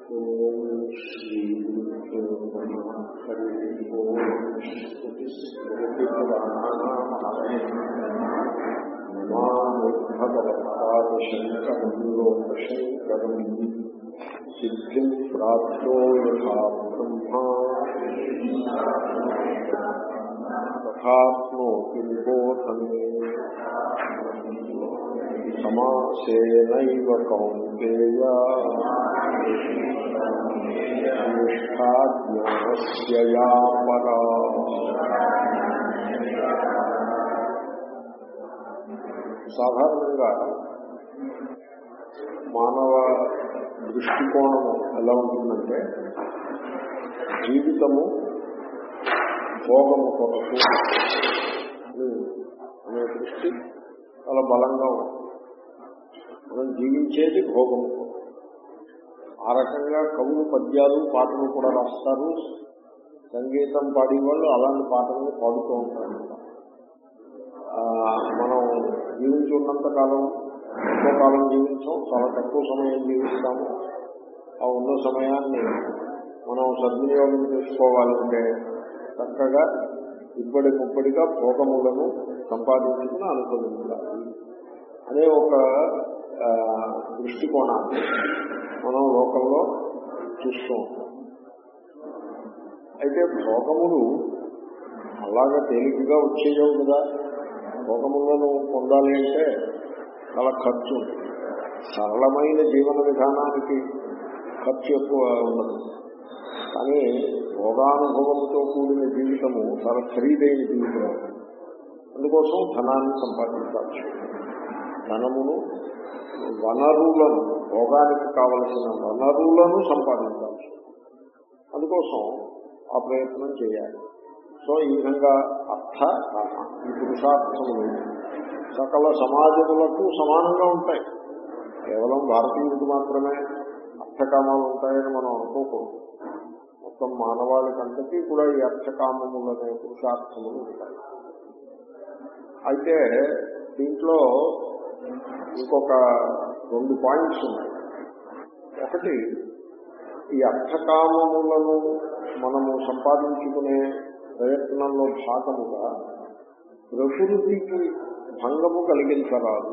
ఓం శ్రీ గురుభ్యో నమః హరి ఓం శ్రుతి స్మృతి పురాణానామాలయం నమామి భగవత్పాద శంకరం లోకశంకరం సిద్ధిం ప్రాప్తో యథా బ్రహ్మా తథాప్నోతి నిబోధనే సమాసేనైవ కౌంతేయ నిష్ఠా జ్ఞానస్య యా పరా సాధారణంగా మానవ దృష్టికోణము ఎలా ఉంటుందంటే జీవితము భోగము కొరకు అనే దృష్టి చాలా బలంగా ఉంటుంది మనం జీవించేది భోగము ఆ రకంగా కవులు పద్యాలు పాటలు కూడా రాస్తారు సంగీతం పాడేవాళ్ళు అలాంటి పాటలు పాడుతూ ఉంటారు మనం జీవించి ఉన్నంత కాలం ఎక్కువ కాలం జీవించాం చాలా తక్కువ సమయం జీవిస్తాము ఆ ఉన్న సమయాన్ని మనం సద్వినియోగం చేసుకోవాలంటే చక్కగా ఇప్పటి ముప్పటిగా భోగములను సంపాదించుకుని అనుభవించాలి అనే ఒక దృష్టికోణాన్ని మనం లోకంలో చూస్తూ ఉంటాం అయితే భోగములు అలాగా తేలికగా వచ్చేయవు కదా భోగములను పొందాలి అంటే చాలా ఖర్చు సరళమైన జీవన విధానానికి ఖర్చు ఎక్కువ ఉండదు కానీ భోగానుభవంతో కూడిన జీవితము చాలా ఖరీదైన జీవితం అందుకోసం ధనాన్ని సంపాదించాల్సి ధనమును వనరులను భోగానికి కావలసిన వనరులను సంపాదించాల్సి అందుకోసం ఆ ప్రయత్నం చేయాలి సో ఈ విధంగా అర్థ కామ ఈ పురుషార్థములు సకల సమాజములకు సమానంగా ఉంటాయి కేవలం భారతీయుడికి మాత్రమే అర్థకామాలు ఉంటాయని మనం అనుకోకూడదు మొత్తం మానవాళికంతకీ కూడా ఈ అర్థకామములు అనే పురుషార్థములు ఉంటాయి అయితే దీంట్లో ఇంకొక రెండు పాయింట్స్ ఉన్నాయి ఒకటి ఈ అర్థకామములను మనము సంపాదించుకునే ప్రయత్నంలో భాగముగా ప్రకృతికి భంగము కలిగించరాదు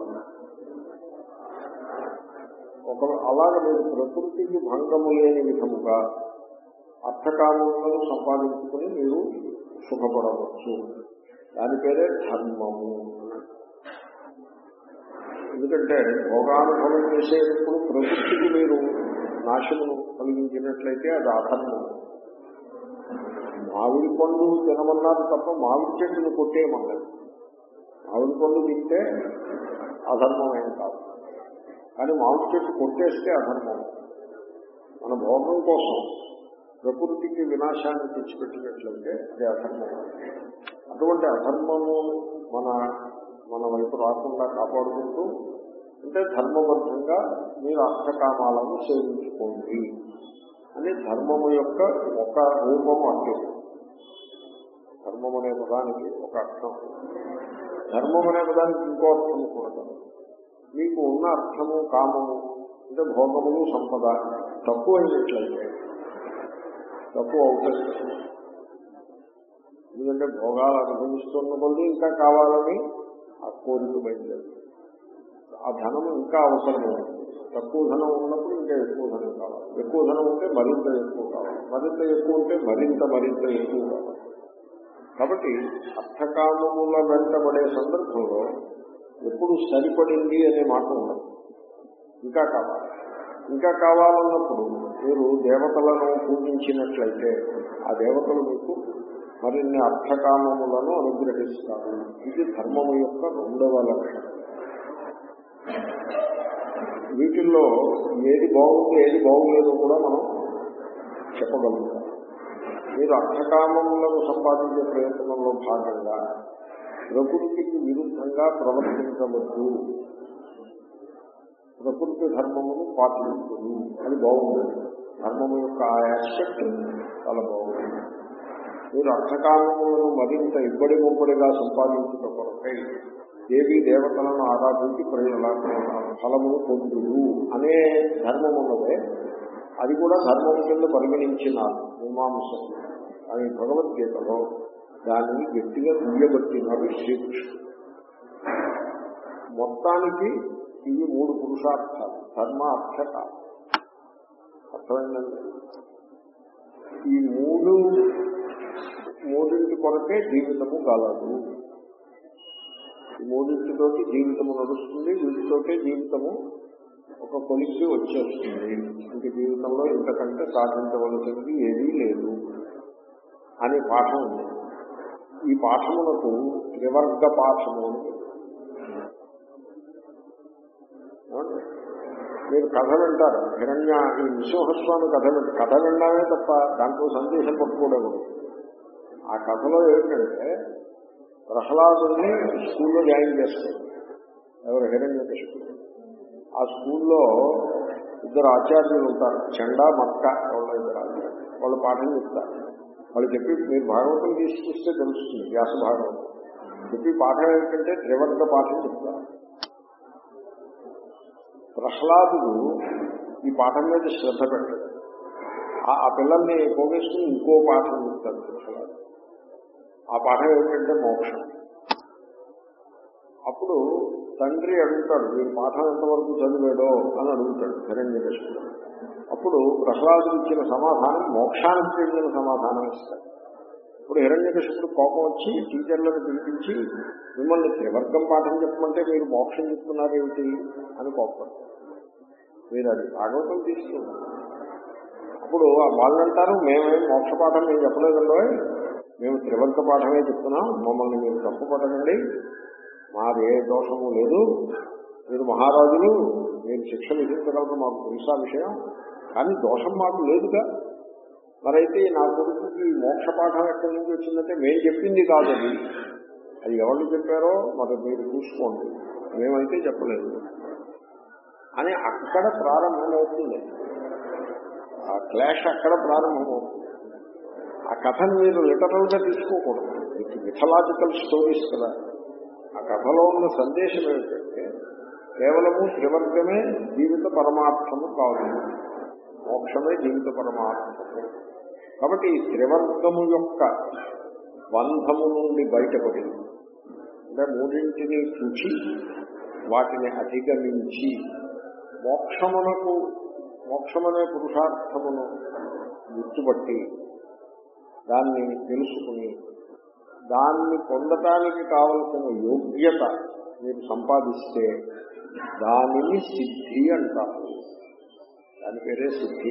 ఒక అలాగే మీరు ప్రకృతికి భంగము లేని విధముగా అర్థకామములను సంపాదించుకుని మీరు సుఖపడవచ్చు దాని పేరే ధర్మము ఎందుకంటే భోగానుభవం చేసేటప్పుడు ప్రకృతికి మీరు నాశనం కలిగించినట్లయితే అది అధర్మం మామిడి పండు తినమన్నారు తప్ప మామిడి చెట్టును కొట్టేయమన్నది మామిడి పండు తింటే అధర్మం ఏం కాదు కానీ మామిడి చెట్టు కొట్టేస్తే అధర్మం మన భోగం కోసం ప్రకృతికి వినాశాన్ని తెచ్చిపెట్టినట్లయితే అది అధర్మం అటువంటి అధర్మము మన మన వైపు రాకుండా కాపాడుకుంటూ అంటే ధర్మబద్ధంగా మీరు అర్థకామాలను సేవించుకోండి అని ధర్మము యొక్క ఒక రూపము అంటే ధర్మం అనే పదానికి ఒక అర్థం ధర్మం అనే పదానికి ఇంకో అర్థం కూడా మీకు ఉన్న అర్థము కామము అంటే భోగములు సంపద తక్కువ అయినట్లయితే తక్కువ అవుతాయి ఎందుకంటే భోగాలు అనుభవిస్తున్న కొద్ది ఇంకా కావాలని ఆ కోరిక బయలుదేరు ఆ ధనం ఇంకా అవసరమే తక్కువ ధనం ఉన్నప్పుడు ఇంకా ఎక్కువ ధనం కావాలి ఎక్కువ ధనం ఉంటే మరింత ఎక్కువ కావాలి మరింత ఎక్కువ ఉంటే మరింత మరింత ఎక్కువ కావాలి కాబట్టి అర్థకామముల వెంటబడే సందర్భంలో ఎప్పుడు సరిపడింది అనే మాట ఉండదు ఇంకా కావాలి ఇంకా కావాలన్నప్పుడు మీరు దేవతలను పూజించినట్లయితే ఆ దేవతలు మీకు మరిన్ని అర్థకామములను అనుగ్రహిస్తారు ఇది ధర్మము యొక్క రెండవ లక్షణం వీటిల్లో ఏది బాగుంది ఏది బాగులేదో కూడా మనం చెప్పగలుగుతాం మీరు అర్థకామములను సంపాదించే ప్రయత్నంలో భాగంగా ప్రకృతికి విరుద్ధంగా ప్రవర్తించవద్దు ప్రకృతి ధర్మమును పాటించదు అది బాగుంది ధర్మము యొక్క ఆ ఆస్పెక్ట్ చాలా బాగుంది మీరు అర్థకామములను మరింత ఇబ్బడి ముబ్బడిగా సంపాదించుట కొరకై దేవీ దేవతలను ఆరాధించి ప్రయోజన ఫలమును పొందుడు అనే ధర్మం ఉన్నదే అది కూడా ధర్మం కింద పరిగణించినారు మీమాంసకులు కానీ భగవద్గీతలో దానిని గట్టిగా దుయ్యబట్టినాడు శ్రీకృష్ణుడు మొత్తానికి ఇవి మూడు పురుషార్థాలు ధర్మ అర్థ కామ అర్థమైందండి ఈ మూడు మూడింటి కొరకే జీవితము గలదు ఈ మూడింటితోటి జీవితము నడుస్తుంది వీటితోటే జీవితము ఒక కొలిక్కి వచ్చేస్తుంది ఇంక జీవితంలో ఇంతకంటే సాధించవలసినది ఏదీ లేదు అనే పాఠం ఉంది ఈ పాఠమునకు త్రివర్గ పాఠము అని పేరు. ఏమండి? మీరు కథ వింటారు హిరణ్య ఈ నృసింహస్వామి కథ వింట కథ వినడమే తప్ప దాంట్లో సందేశం పట్టుకోవడం ఆ కథలో ఏమిటంటే ప్రహ్లాదుని స్కూల్లో జాయిన్ చేస్తారు ఎవరు హిరణ్య ఆ స్కూల్లో ఇద్దరు ఆచార్యులు ఉంటారు చెండా మక్క వాళ్ళ ఇద్దరు ఆచార్యులు. వాళ్ళు పాఠం చెప్తారు వాళ్ళు చెప్పి మీరు భాగవతం తీసుకొస్తే తెలుస్తుంది వ్యాస భాగవతం చెప్పి పాఠం ఏంటంటే త్రివర్గ పాఠం చెప్తారు ప్రహ్లాదుడు ఈ పాఠం మీద శ్రద్ధ పెట్టాడు ఆ- ఆ పిల్లల్ని పోగేసుకుని ఇంకో పాఠం చెప్తాడు ప్రహ్లాదు ఆ పాఠం ఏమిటంటే మోక్షం అప్పుడు తండ్రి అడుగుతాడు వీరి పాఠం ఎంతవరకు చదివాడో అని అడుగుతాడు హిరణ్యకృష్ణుడు అప్పుడు ప్రహ్లాదుడు ఇచ్చిన సమాధానం మోక్షానికి చెందిన సమాధానం ఇస్తాడు ఇప్పుడు హిరణ్యకృష్ణుడు కోపం వచ్చి టీచర్లను పిలిపించి మిమ్మల్ని త్రివర్గం పాఠం చెప్పమంటే మీరు మోక్షం చెప్తున్నారు ఏమిటి అని కోపడతారు మీరు అది భాగవతం తీసుకున్నారు అప్పుడు ఆ వాళ్ళు అంటారు మేమేం మోక్ష పాఠం మేము చెప్పలేదండో మేము త్రివర్గ పాఠమే చెప్తున్నాం మమ్మల్ని మీరు తప్పు పట్టకండి మాది ఏ దోషము లేదు మీరు మహారాజులు మీరు శిక్ష విధించగలరు మాకు తెలుసా విషయం కానీ దోషం మాకు లేదుగా మరైతే నా కొడుకుకి ఈ మోక్ష పాఠం ఎక్కడి నుంచి వచ్చిందంటే మేము చెప్పింది కాదు అది అది ఎవరు చెప్పారో మరి మీరు చూసుకోండి మేమైతే చెప్పలేదు అని అక్కడ ప్రారంభమవుతుంది ఆ క్లాష్ అక్కడ ప్రారంభమవుతుంది ఆ కథను మీరు లిటరల్ గా తీసుకోకూడదు ఇది మిథలాజికల్ స్టోరీస్ కదా ఆ కథలో ఉన్న సందేశం ఏమిటంటే కేవలము త్రివర్గమే జీవిత పరమార్థము కాదు మోక్షమే జీవిత పరమార్థము కాబట్టి ఈ త్రివర్గము యొక్క బంధము నుండి బయటపడి అంటే మూడింటిని చూచి వాటిని అధిగమించి మోక్షమునకు మోక్షమనే పురుషార్థమును గుర్తుపట్టి దాన్ని తెలుసుకుని దాన్ని పొందటానికి కావలసిన యోగ్యత మీరు సంపాదిస్తే దానిని సిద్ధి అంటారు దాని పేరే సిద్ధి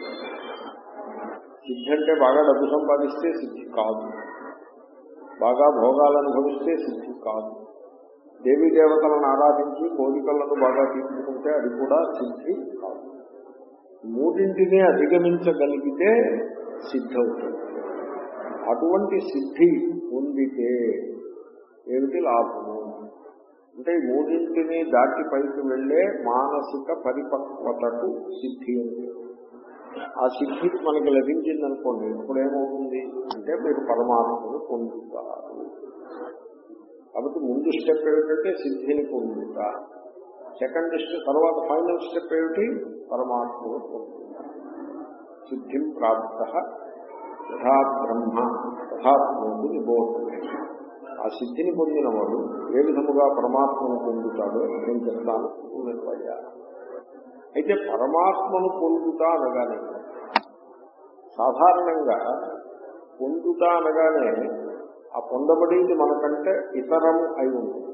సిద్ధి అంటే బాగా డబ్బు సంపాదిస్తే సిద్ధి కాదు బాగా భోగాలు అనుభవిస్తే సిద్ధి కాదు దేవీ దేవతలను ఆరాధించి కోరికలను బాగా తీసుకుంటే అది కూడా సిద్ధి కాదు మూడింటినే అధిగమించగలిగితే సిద్ధి అవుతుంది అటువంటి సిద్ధి పొందితే ఏమిటి లాభము అంటే ఈ మూడింటిని దాటి పైకి వెళ్లే మానసిక పరిపక్వతకు సిద్ధి ఉంది ఆ సిద్ధి మనకి లభించిందనుకోండి ఇప్పుడు ఏమవుతుంది అంటే మీరు పరమాత్మను పొందుతారు కాబట్టి ముందు స్టెప్ ఏమిటంటే సిద్ధిని పొందుతా సెకండ్ స్టెప్ తర్వాత ఫైనల్ స్టెప్ ఏమిటి పరమాత్మను పొందుతా సిద్ధిం ప్రాప్త యథా బ్రహ్మ తథాత్మకు నిబోధమే ఆ సిద్ధిని పొందిన వాడు ఏ విధముగా పరమాత్మను పొందుతాడో నేను చెప్తాను పూర్ణయ్యా అయితే పరమాత్మను పొందుతా అనగానే సాధారణంగా పొందుతా అనగానే ఆ పొందబడేది మనకంటే ఇతరము అయి ఉంటుంది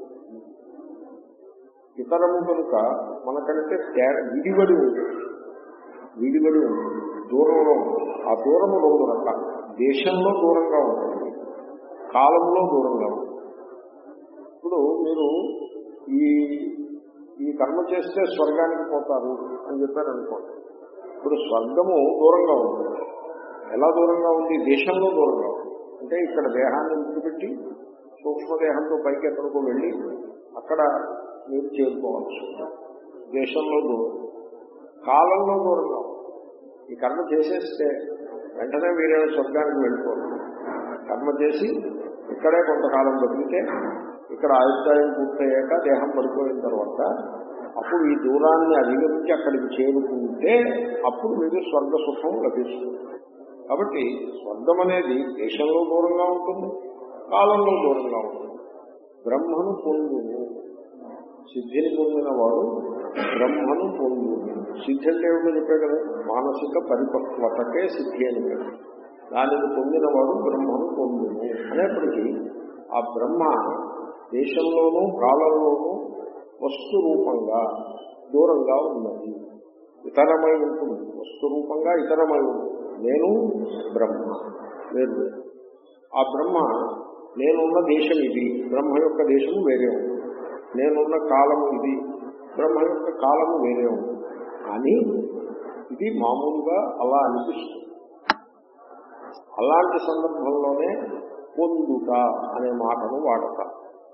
ఇతరము కనుక మనకంటే తే- విడివడి ఉంటుంది విడివడి ఉంటుంది దూరంలో ఉంటుంది ఆ దూరము రెండు రకాలు దేశంలో దూరంగా ఉంటుంది కాలంలో దూరంగా ఉంటుంది ఇప్పుడు మీరు ఈ ఈ కర్మ చేస్తే స్వర్గానికి పోతారు అని చెప్పారు అనుకోండి ఇప్పుడు స్వర్గము దూరంగా ఉంది ఎలా దూరంగా ఉంది దేశంలో దూరంగా ఉంది అంటే ఇక్కడ దేహాన్ని విడిచిపెట్టి సూక్ష్మదేహంతో పైకి ఎక్కడికో వెళ్ళి అక్కడ మీరు చేరుకోవాల్సి ఉంటుంది దేశంలో దూరం కాలంలో దూరంగా ఉంది ఈ కర్మ చేసేస్తే వెంటనే మీరే స్వర్గానికి వెళ్ళిపోరు కర్మ చేసి ఇక్కడే కొంతకాలం బతికితే ఇక్కడ ఆయుష్టాయం పూర్తయ్యాక దేహం పడిపోయిన తర్వాత అప్పుడు ఈ దూరాన్ని అధిగమించి అక్కడికి చేరుకుంటే అప్పుడు మీకు స్వర్గ సుఖం లభిస్తుంది కాబట్టి స్వర్గం అనేది దేశంలో దూరంగా ఉంటుంది కాలంలో దూరంగా ఉంటుంది బ్రహ్మను పొందును సిద్ధిని పొందిన వాడు బ్రహ్మను పొందును సిద్ధి అంటే ఏమిటో చెప్పే కదా మానసిక పరిపక్వతకే సిద్ధి అని పేరు దానిని పొందిన వాడు బ్రహ్మను పొందును అనేప్పటికీ ఆ బ్రహ్మ దేశంలోనూ కాలంలోనూ వస్తు రూపంగా దూరంగా ఉన్నది ఇతరమై ఉంటుంది వస్తు రూపంగా ఇతరమై ఉంటుంది నేను బ్రహ్మ వేరు వేరు. ఆ బ్రహ్మ నేనున్న దేశం ఇది బ్రహ్మ యొక్క దేశము వేరే ఉంది నేనున్న కాలము ఇది బ్రహ్మ యొక్క కాలము వేరే ఉంది కానీ ఇది మామూలుగా అలా అనిపిస్తుంది అలాంటి సందర్భంలోనే పొందుట అనే మాటను వాడతాం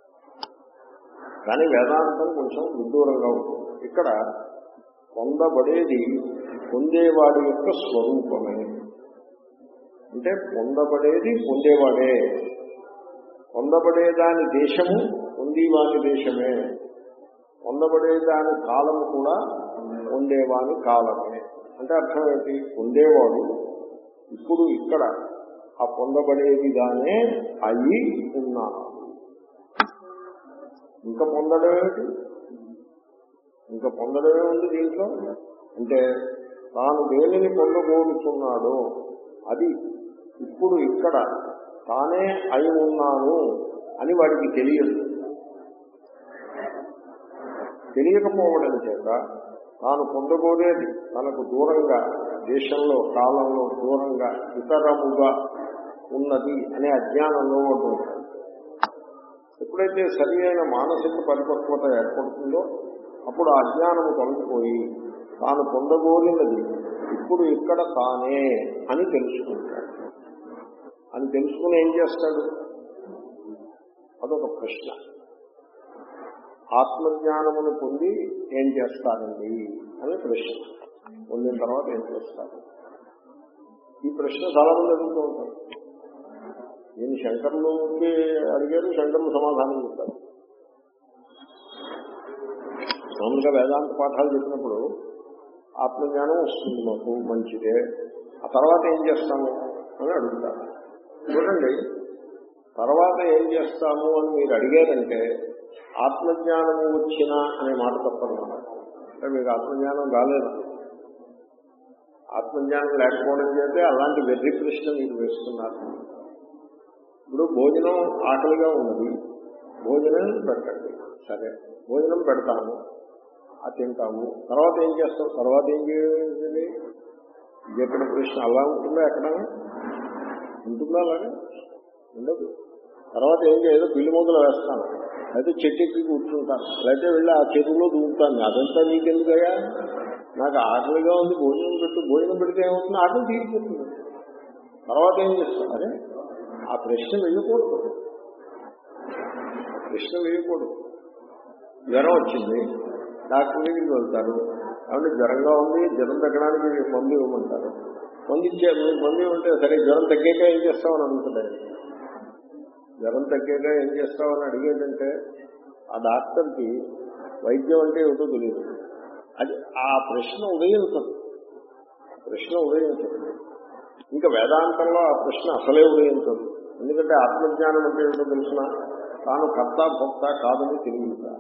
కానీ వేదాంతం కొంచెం విదూరంగా ఉంటుంది ఇక్కడ పొందబడేది పొందేవాడి యొక్క స్వరూపమే అంటే పొందబడేది పొందేవాడే పొందబడేదాని దేశము పొందేవాని దేశమే పొందబడేదాని కాలము కూడా పొందేవాని కాలమే అంటే అర్థం ఏంటి పొందేవాడు ఇప్పుడు ఇక్కడ ఆ పొందబడేది దానే అయి ఉన్నాడు ఇంకా పొందడం ఏమిటి ఇంకా పొందడమే ఉంది దీంట్లో అంటే తాను దేనిని పొందగోరుతున్నాడో అది ఇప్పుడు ఇక్కడ తానే అయి ఉన్నాను అని వాడికి తెలియదు తెలియకపోవడం చేత తాను పొందగోరేది తనకు దూరంగా దేశంలో కాలంలో దూరంగా ఇతరముగా ఉన్నది అనే అజ్ఞానంలో వాడు ఉంటాడు ఎప్పుడైతే సరి అయిన మానసిక పరిపక్వత ఏర్పడుతుందో అప్పుడు ఆ అజ్ఞానము తొలగిపోయి తాను పొందగోరినది ఇప్పుడు ఇక్కడ తానే అని తెలుసుకుంటాడు అని తెలుసుకుని ఏం చేస్తాడు అదొక ప్రశ్న ఆత్మజ్ఞానమును పొంది ఏం చేస్తానండి అని ప్రశ్న పొందిన తర్వాత ఏం చేస్తారు ఈ ప్రశ్న చాలా మంది అడుగుతూ ఉంటారు నేను శంకరులకి అడిగారు శంకరులు సమాధానం చెప్తారు మామూలుగా వేదాంత పాఠాలు చెప్పినప్పుడు ఆత్మజ్ఞానం వస్తుంది మాకు మంచిదే ఆ తర్వాత ఏం చేస్తాము అని అడుగుతారు చూడండి తర్వాత ఏం చేస్తాము అని మీరు అడిగారంటే ఆత్మజ్ఞానము వచ్చిన అనే మాట తప్పనమాట అంటే మీకు ఆత్మజ్ఞానం రాలేదు ఆత్మజ్ఞానం లేకపోవడం చేస్తే అలాంటి వెర్రి ప్రశ్న మీరు వేస్తున్నారు ఇప్పుడు భోజనం ఆకలిగా ఉన్నది భోజనం పెట్టండి సరే భోజనం పెడతాము అది తింటాము తర్వాత ఏం చేస్తాం తర్వాత ఏం చేయాలి ఇది ఎక్కడ ప్రశ్న అలా ఉంటుందా ఎక్కడ ఉంటుందా అలాగే ఉండదు తర్వాత ఏం చేయదు పిల్లి మొదలు వేస్తాను అయితే చెట్టు ఎక్కి కూర్చుంటాను లేకపోతే వెళ్ళి ఆ చెరువులో దూకుతాను అదంతా నీకెందుకయ్యా నాకు ఆకలిగా ఉంది భోజనం పెట్టు భోజనం పెడితే ఏమవుతుంది ఆకలి తీరిపోతుంది తర్వాత ఏం చేస్తాను అరే ఆ ప్రశ్న వేయకూడదు ప్రశ్న వేయకూడదు జ్వరం వచ్చింది డాక్టర్ దగ్గరికి వెళ్తారు కాబట్టి జ్వరంగా ఉంది జ్వరం తగ్గడానికి మందు ఇవ్వమంటారు మందు ఇచ్చే మీకు మందు ఇవ్వమంటే సరే జ్వరం తగ్గాక ఏం చేస్తామని అడుగుతున్నాడు జ్వరం తగ్గాక ఏం చేస్తామని అడిగేటంటే ఆ డాక్టర్కి వైద్యం అంటే ఏమిటో తెలియదు అది ఆ ప్రశ్న ఉదయించదు ప్రశ్న ఉదయించదు ఇంకా వేదాంతంలో ఆ ప్రశ్న అసలే ఉదయించదు ఎందుకంటే ఆత్మజ్ఞానం అంటే ఏమిటో తెలిసిన తాను కర్త భోక్త కాదని తెలియదు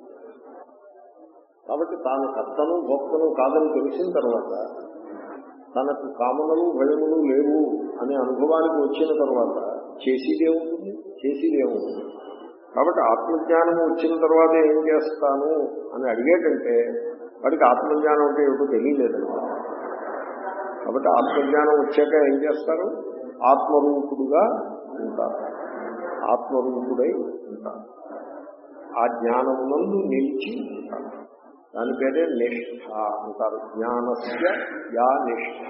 కాబట్టి తాను కర్తను భోక్తను కాదని తెలిసిన తర్వాత తనకు కామనలు భయములు లేవు అనే అనుభవానికి వచ్చిన తర్వాత చేసేదేముంటుంది చేసేదేముంటుంది కాబట్టి ఆత్మజ్ఞానం వచ్చిన తర్వాత ఏం చేస్తాను అని అడిగేటంటే వాడికి ఆత్మజ్ఞానం అంటే ఏమిటో తెలియలేదన్నమాట కాబట్టి ఆత్మజ్ఞానం వచ్చాక ఏం చేస్తారు ఆత్మరూపుడుగా ఉంటారు ఆత్మరూపుడై ఉంటారు ఆ జ్ఞానమునందు నిలిచి ఉంటారు దాని పేరే నిష్ఠ అంటారు జ్ఞానస్య యా నిష్ఠ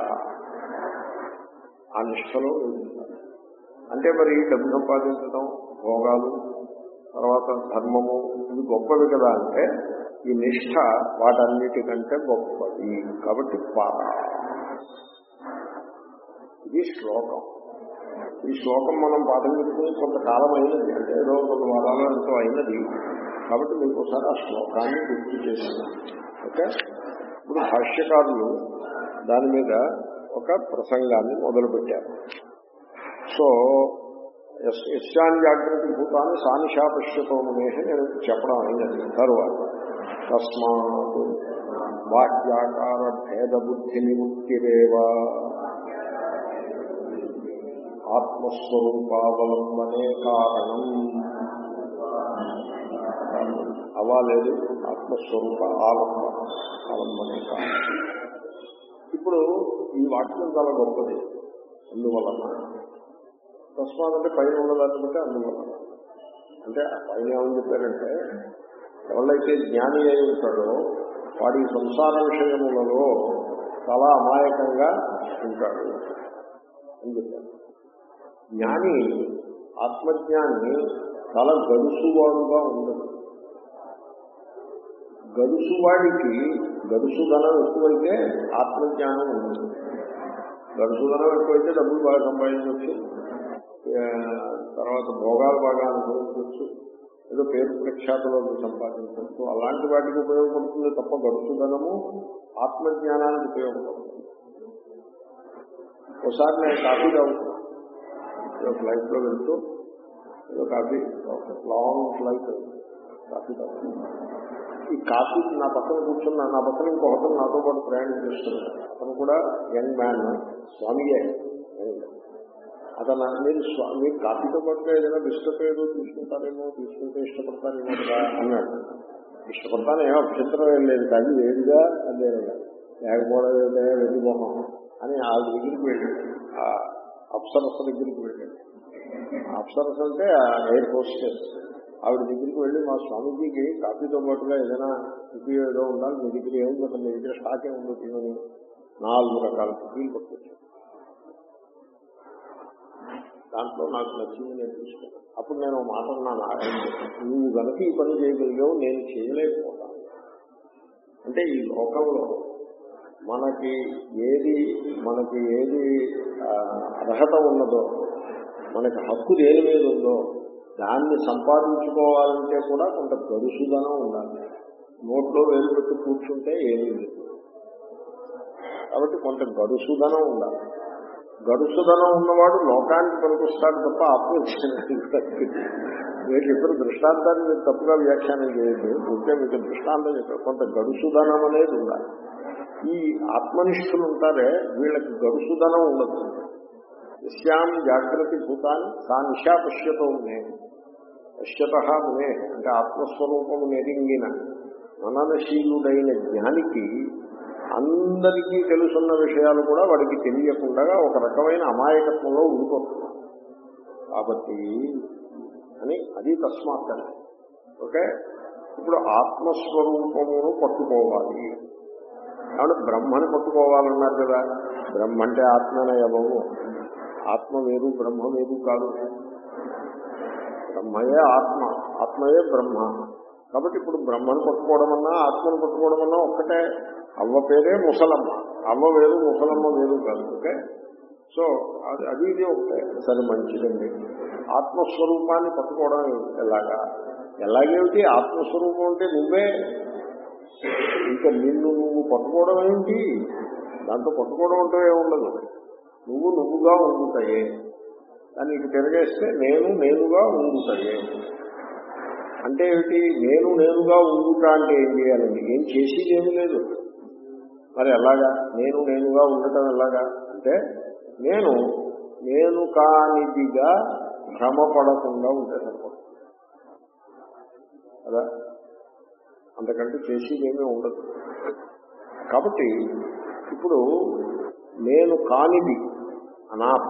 ఆ నిష్ఠలో ఉంటారు అంటే మరి డబ్బు సంపాదించడం భోగాలు తర్వాత ధర్మము ఇవి గొప్పవి కదా అంటే ఈ నిష్ఠ వాటన్నిటికంటే గొప్పది కాబట్టి పారా ఇది శ్లోకం ఈ శ్లోకం మనం పాఠం చెప్పుకుని కొంతకాలం అయినది అంటే ఏదో కొంత వారాలు ఎంతో అయినది కాబట్టి మీకు ఒకసారి ఆ శ్లోకాన్ని గుర్తు చేసిన ఓకే ఇప్పుడు భాష్యకారులు దాని మీద ఒక ప్రసంగాన్ని మొదలుపెట్టారు సో యస్- యస్యాన్ జాగ్రత్త భూతాన్ని సానిషా పశ్యతోమనేహ నేను చెప్పడం అయినది తరువాత తస్మాత్ వాక్యాకార భేద బుద్ధి నిముక్తిరేవ ఆత్మస్వరూపావలంబనే కారణం అవ్వాలేదు ఆత్మస్వరూప ఆలంబన ఆలంబనే కారణం ఇప్పుడు ఈ వాక్యం చాలా గొప్పది అందువలన తస్మాత్ అంటే పైన ఉన్నదాన్ని బట్టి అందువలన అంటే ఆ పైన ఏమని చెప్పారంటే ఎవరైతే జ్ఞాని అయి ఉంటాడో వాడి సంసార విషయములలో చాలా అమాయకంగా ఉంటాడు అని చెప్పారు జ్ఞాని ఆత్మజ్ఞాని చాలా గడుసువాడుగా ఉండదు గడుసువాడికి గడుసుధనం ఎక్కువైతే ఆత్మజ్ఞానం ఉండదు గడుసుధనం ఎక్కువైతే డబ్బులు బాగా సంపాదించవచ్చు ఆ, తర్వాత భోగాలు బాగా అనుభవించవచ్చు ఏదో పేరు ప్రఖ్యాతులు సంపాదించవచ్చు అలాంటి వాటికి ఉపయోగపడుతుంది తప్ప గడుసుధనము ఆత్మజ్ఞానానికి ఉపయోగపడుతుంది ఒకసారి నేను కాఫీ తాగుతున్నాను ఏదో ఫ్లైట్ లో వెళ్తూ ఏదో కాఫీ లాంగ్ ఫ్లైట్ కాఫీ తాగుతున్నాను ఈ కాఫీ నా పక్కన కూర్చున్న నా పక్కన ఇంకో అతను నాతో పాటు ప్రయాణం చేస్తున్నాడు అతను కూడా యంగ్ మ్యాన్ స్వామియే అతను మీరు స్వా- మీరు కాఫీతో పాటుగా ఏదైనా బిస్కెట్ ఏదో తీసుకుంటారేమో తీసుకుంటే ఇష్టపడతారేమో కదా అన్నాడు ఇష్టపడతాను ఏమో అభ్యంతరం ఏం లేదు కానీ వేడిగా అదే లేకపోవడం ఏదే వెళ్ళిపోతాం అని ఆ దగ్గరికి వెళ్ళాడు ఆ అప్సరస దగ్గరికి వెళ్ళాడు ఆ అప్సరస అంటే ఆ ఎయిర్ హోస్టెస్ ఆవిడ దగ్గరికి వెళ్ళి మా స్వామీజీకి కాఫీతో పాటుగా ఏదైనా కుకీ ఏదో ఉండాలి మీ దగ్గర ఏముందో మీ దగ్గర స్టాక్ ఏముందో తినని నాలుగు రకాల కుకీలు పట్టుకొచ్చాను దాంట్లో నాకు నచ్చింది నేను తీసుకున్నాను అప్పుడు నేను ఒక మాట అన్నాను ఆయనకి, నువ్వు కనుక ఈ పని చేయగలిగావు నేను చేయలేకపోతాను అంటే ఈ లోకంలో మనకి ఏది మనకి ఏది ఆ, అర్హత ఉన్నదో మనకి హక్కు దేని మీద ఉందో దాన్ని సంపాదించుకోవాలంటే కూడా కొంత గడుసుదనం ఉండాలి నోట్లో వేలు పెట్టి కూర్చుంటే ఏమీ లేదు కాబట్టి కొంత గడుసుదనం ఉండాలి గడుసుదనం ఉన్నవాడు లోకానికి పనికొస్తాడు తప్ప ఆత్మవిషయానికి మీరు చెప్పిన దృష్టాంతాన్ని మీరు తప్పుగా వ్యాఖ్యానం చేయదు ఉంటే మీకు దృష్టాంతం చెప్పారు కొంత గడుసుదనం అనేది ఉండాలి ఈ ఆత్మనిష్ఠులు ఉంటారే వీళ్ళకి గడుసుదనం ఉండదు యశ్యాం జాగ్రత్త భూతాన్ని తా నిశా పశ్యతో మునే పశ్యత మునే అంటే ఆత్మస్వరూపము నెరింగిన మననశీలుడైన జ్ఞానికి అందరికీ తెలుసున్న విషయాలు కూడా వాడికి తెలియకుండా ఒక రకమైన అమాయకత్వంలో ఉండిపోతుంది కాబట్టి అని అది తస్మాత్ అని ఓకే ఇప్పుడు ఆత్మస్వరూపమును పట్టుకోవాలి కాబట్టి బ్రహ్మని పట్టుకోవాలన్నారు కదా బ్రహ్మ అంటే ఆత్మనయవము ఆత్మ వేరు బ్రహ్మ వేరు కాదు బ్రహ్మయే ఆత్మ ఆత్మయే బ్రహ్మ కాబట్టి ఇప్పుడు బ్రహ్మను పట్టుకోవడం అన్నా ఆత్మను పట్టుకోవడం అన్నా ఒక్కటే అవ్వ పేరే ముసలమ్మ అవ్వ వేరు ముసలమ్మ వేరు కాదు ఓకే సో అది అది ఇది ఒకటే సరే మంచిదండి ఆత్మస్వరూపాన్ని పట్టుకోవడం ఎలాగా ఎలాగేమిటి ఆత్మస్వరూపం అంటే నువ్వే ఇంకా నిన్ను నువ్వు పట్టుకోవడం ఏమిటి దాంతో పట్టుకోవడం అంటూ ఏముండదు నువ్వు నువ్వుగా ఉండుతాయే దాన్ని ఇటు తిరగేస్తే నేను నేనుగా ఉండుతాయే అంటే ఏమిటి నేను నేనుగా ఉండుతా అంటే ఏం చేయాలండి ఏం చేసేది ఏమీ లేదు మరి ఎలాగా నేను నేనుగా ఉండటం ఎలాగా అంటే నేను నేను కానిదిగా భ్రమపడకుండా ఉంటే సరిపడు కదా అంతకంటే చేసేది ఏమీ ఉండదు కాబట్టి ఇప్పుడు నేను కానిది అనాత్మ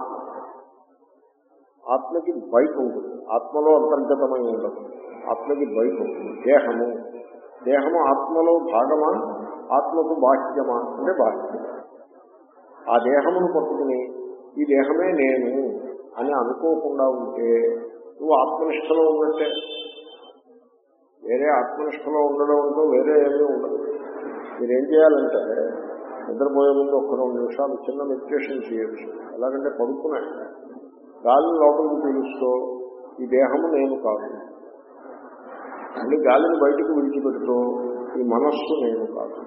ఆత్మకి బయట ఉంటుంది ఆత్మలో అంతర్గతమై ఉండదు ఆత్మకి బయట ఉంటుంది దేహము దేహము ఆత్మలో భాగమా ఆత్మకు బాహ్యమా అంటే బాహ్యం ఆ దేహమును పట్టుకుని ఈ దేహమే నేను అని అనుకోకుండా ఉంటే నువ్వు ఆత్మనిష్టలో ఉన్నట్టే వేరే ఆత్మనిష్టలో ఉండడం అంటూ వేరే ఏమీ ఉండదు మీరేం చేయాలంటే నిద్రపోయే ముందు ఒక్క రెండు నిమిషాలు చిన్న మెడిటేషన్ చేయొచ్చు ఎలాగంటే పడుకున్నాయి గాలి లోపలికి పీలుస్తూ ఈ దేహము నేను కాదు మళ్ళీ గాలిని బయటకు విడిచిపెడుతూ ఈ మనస్సు నేను కాదు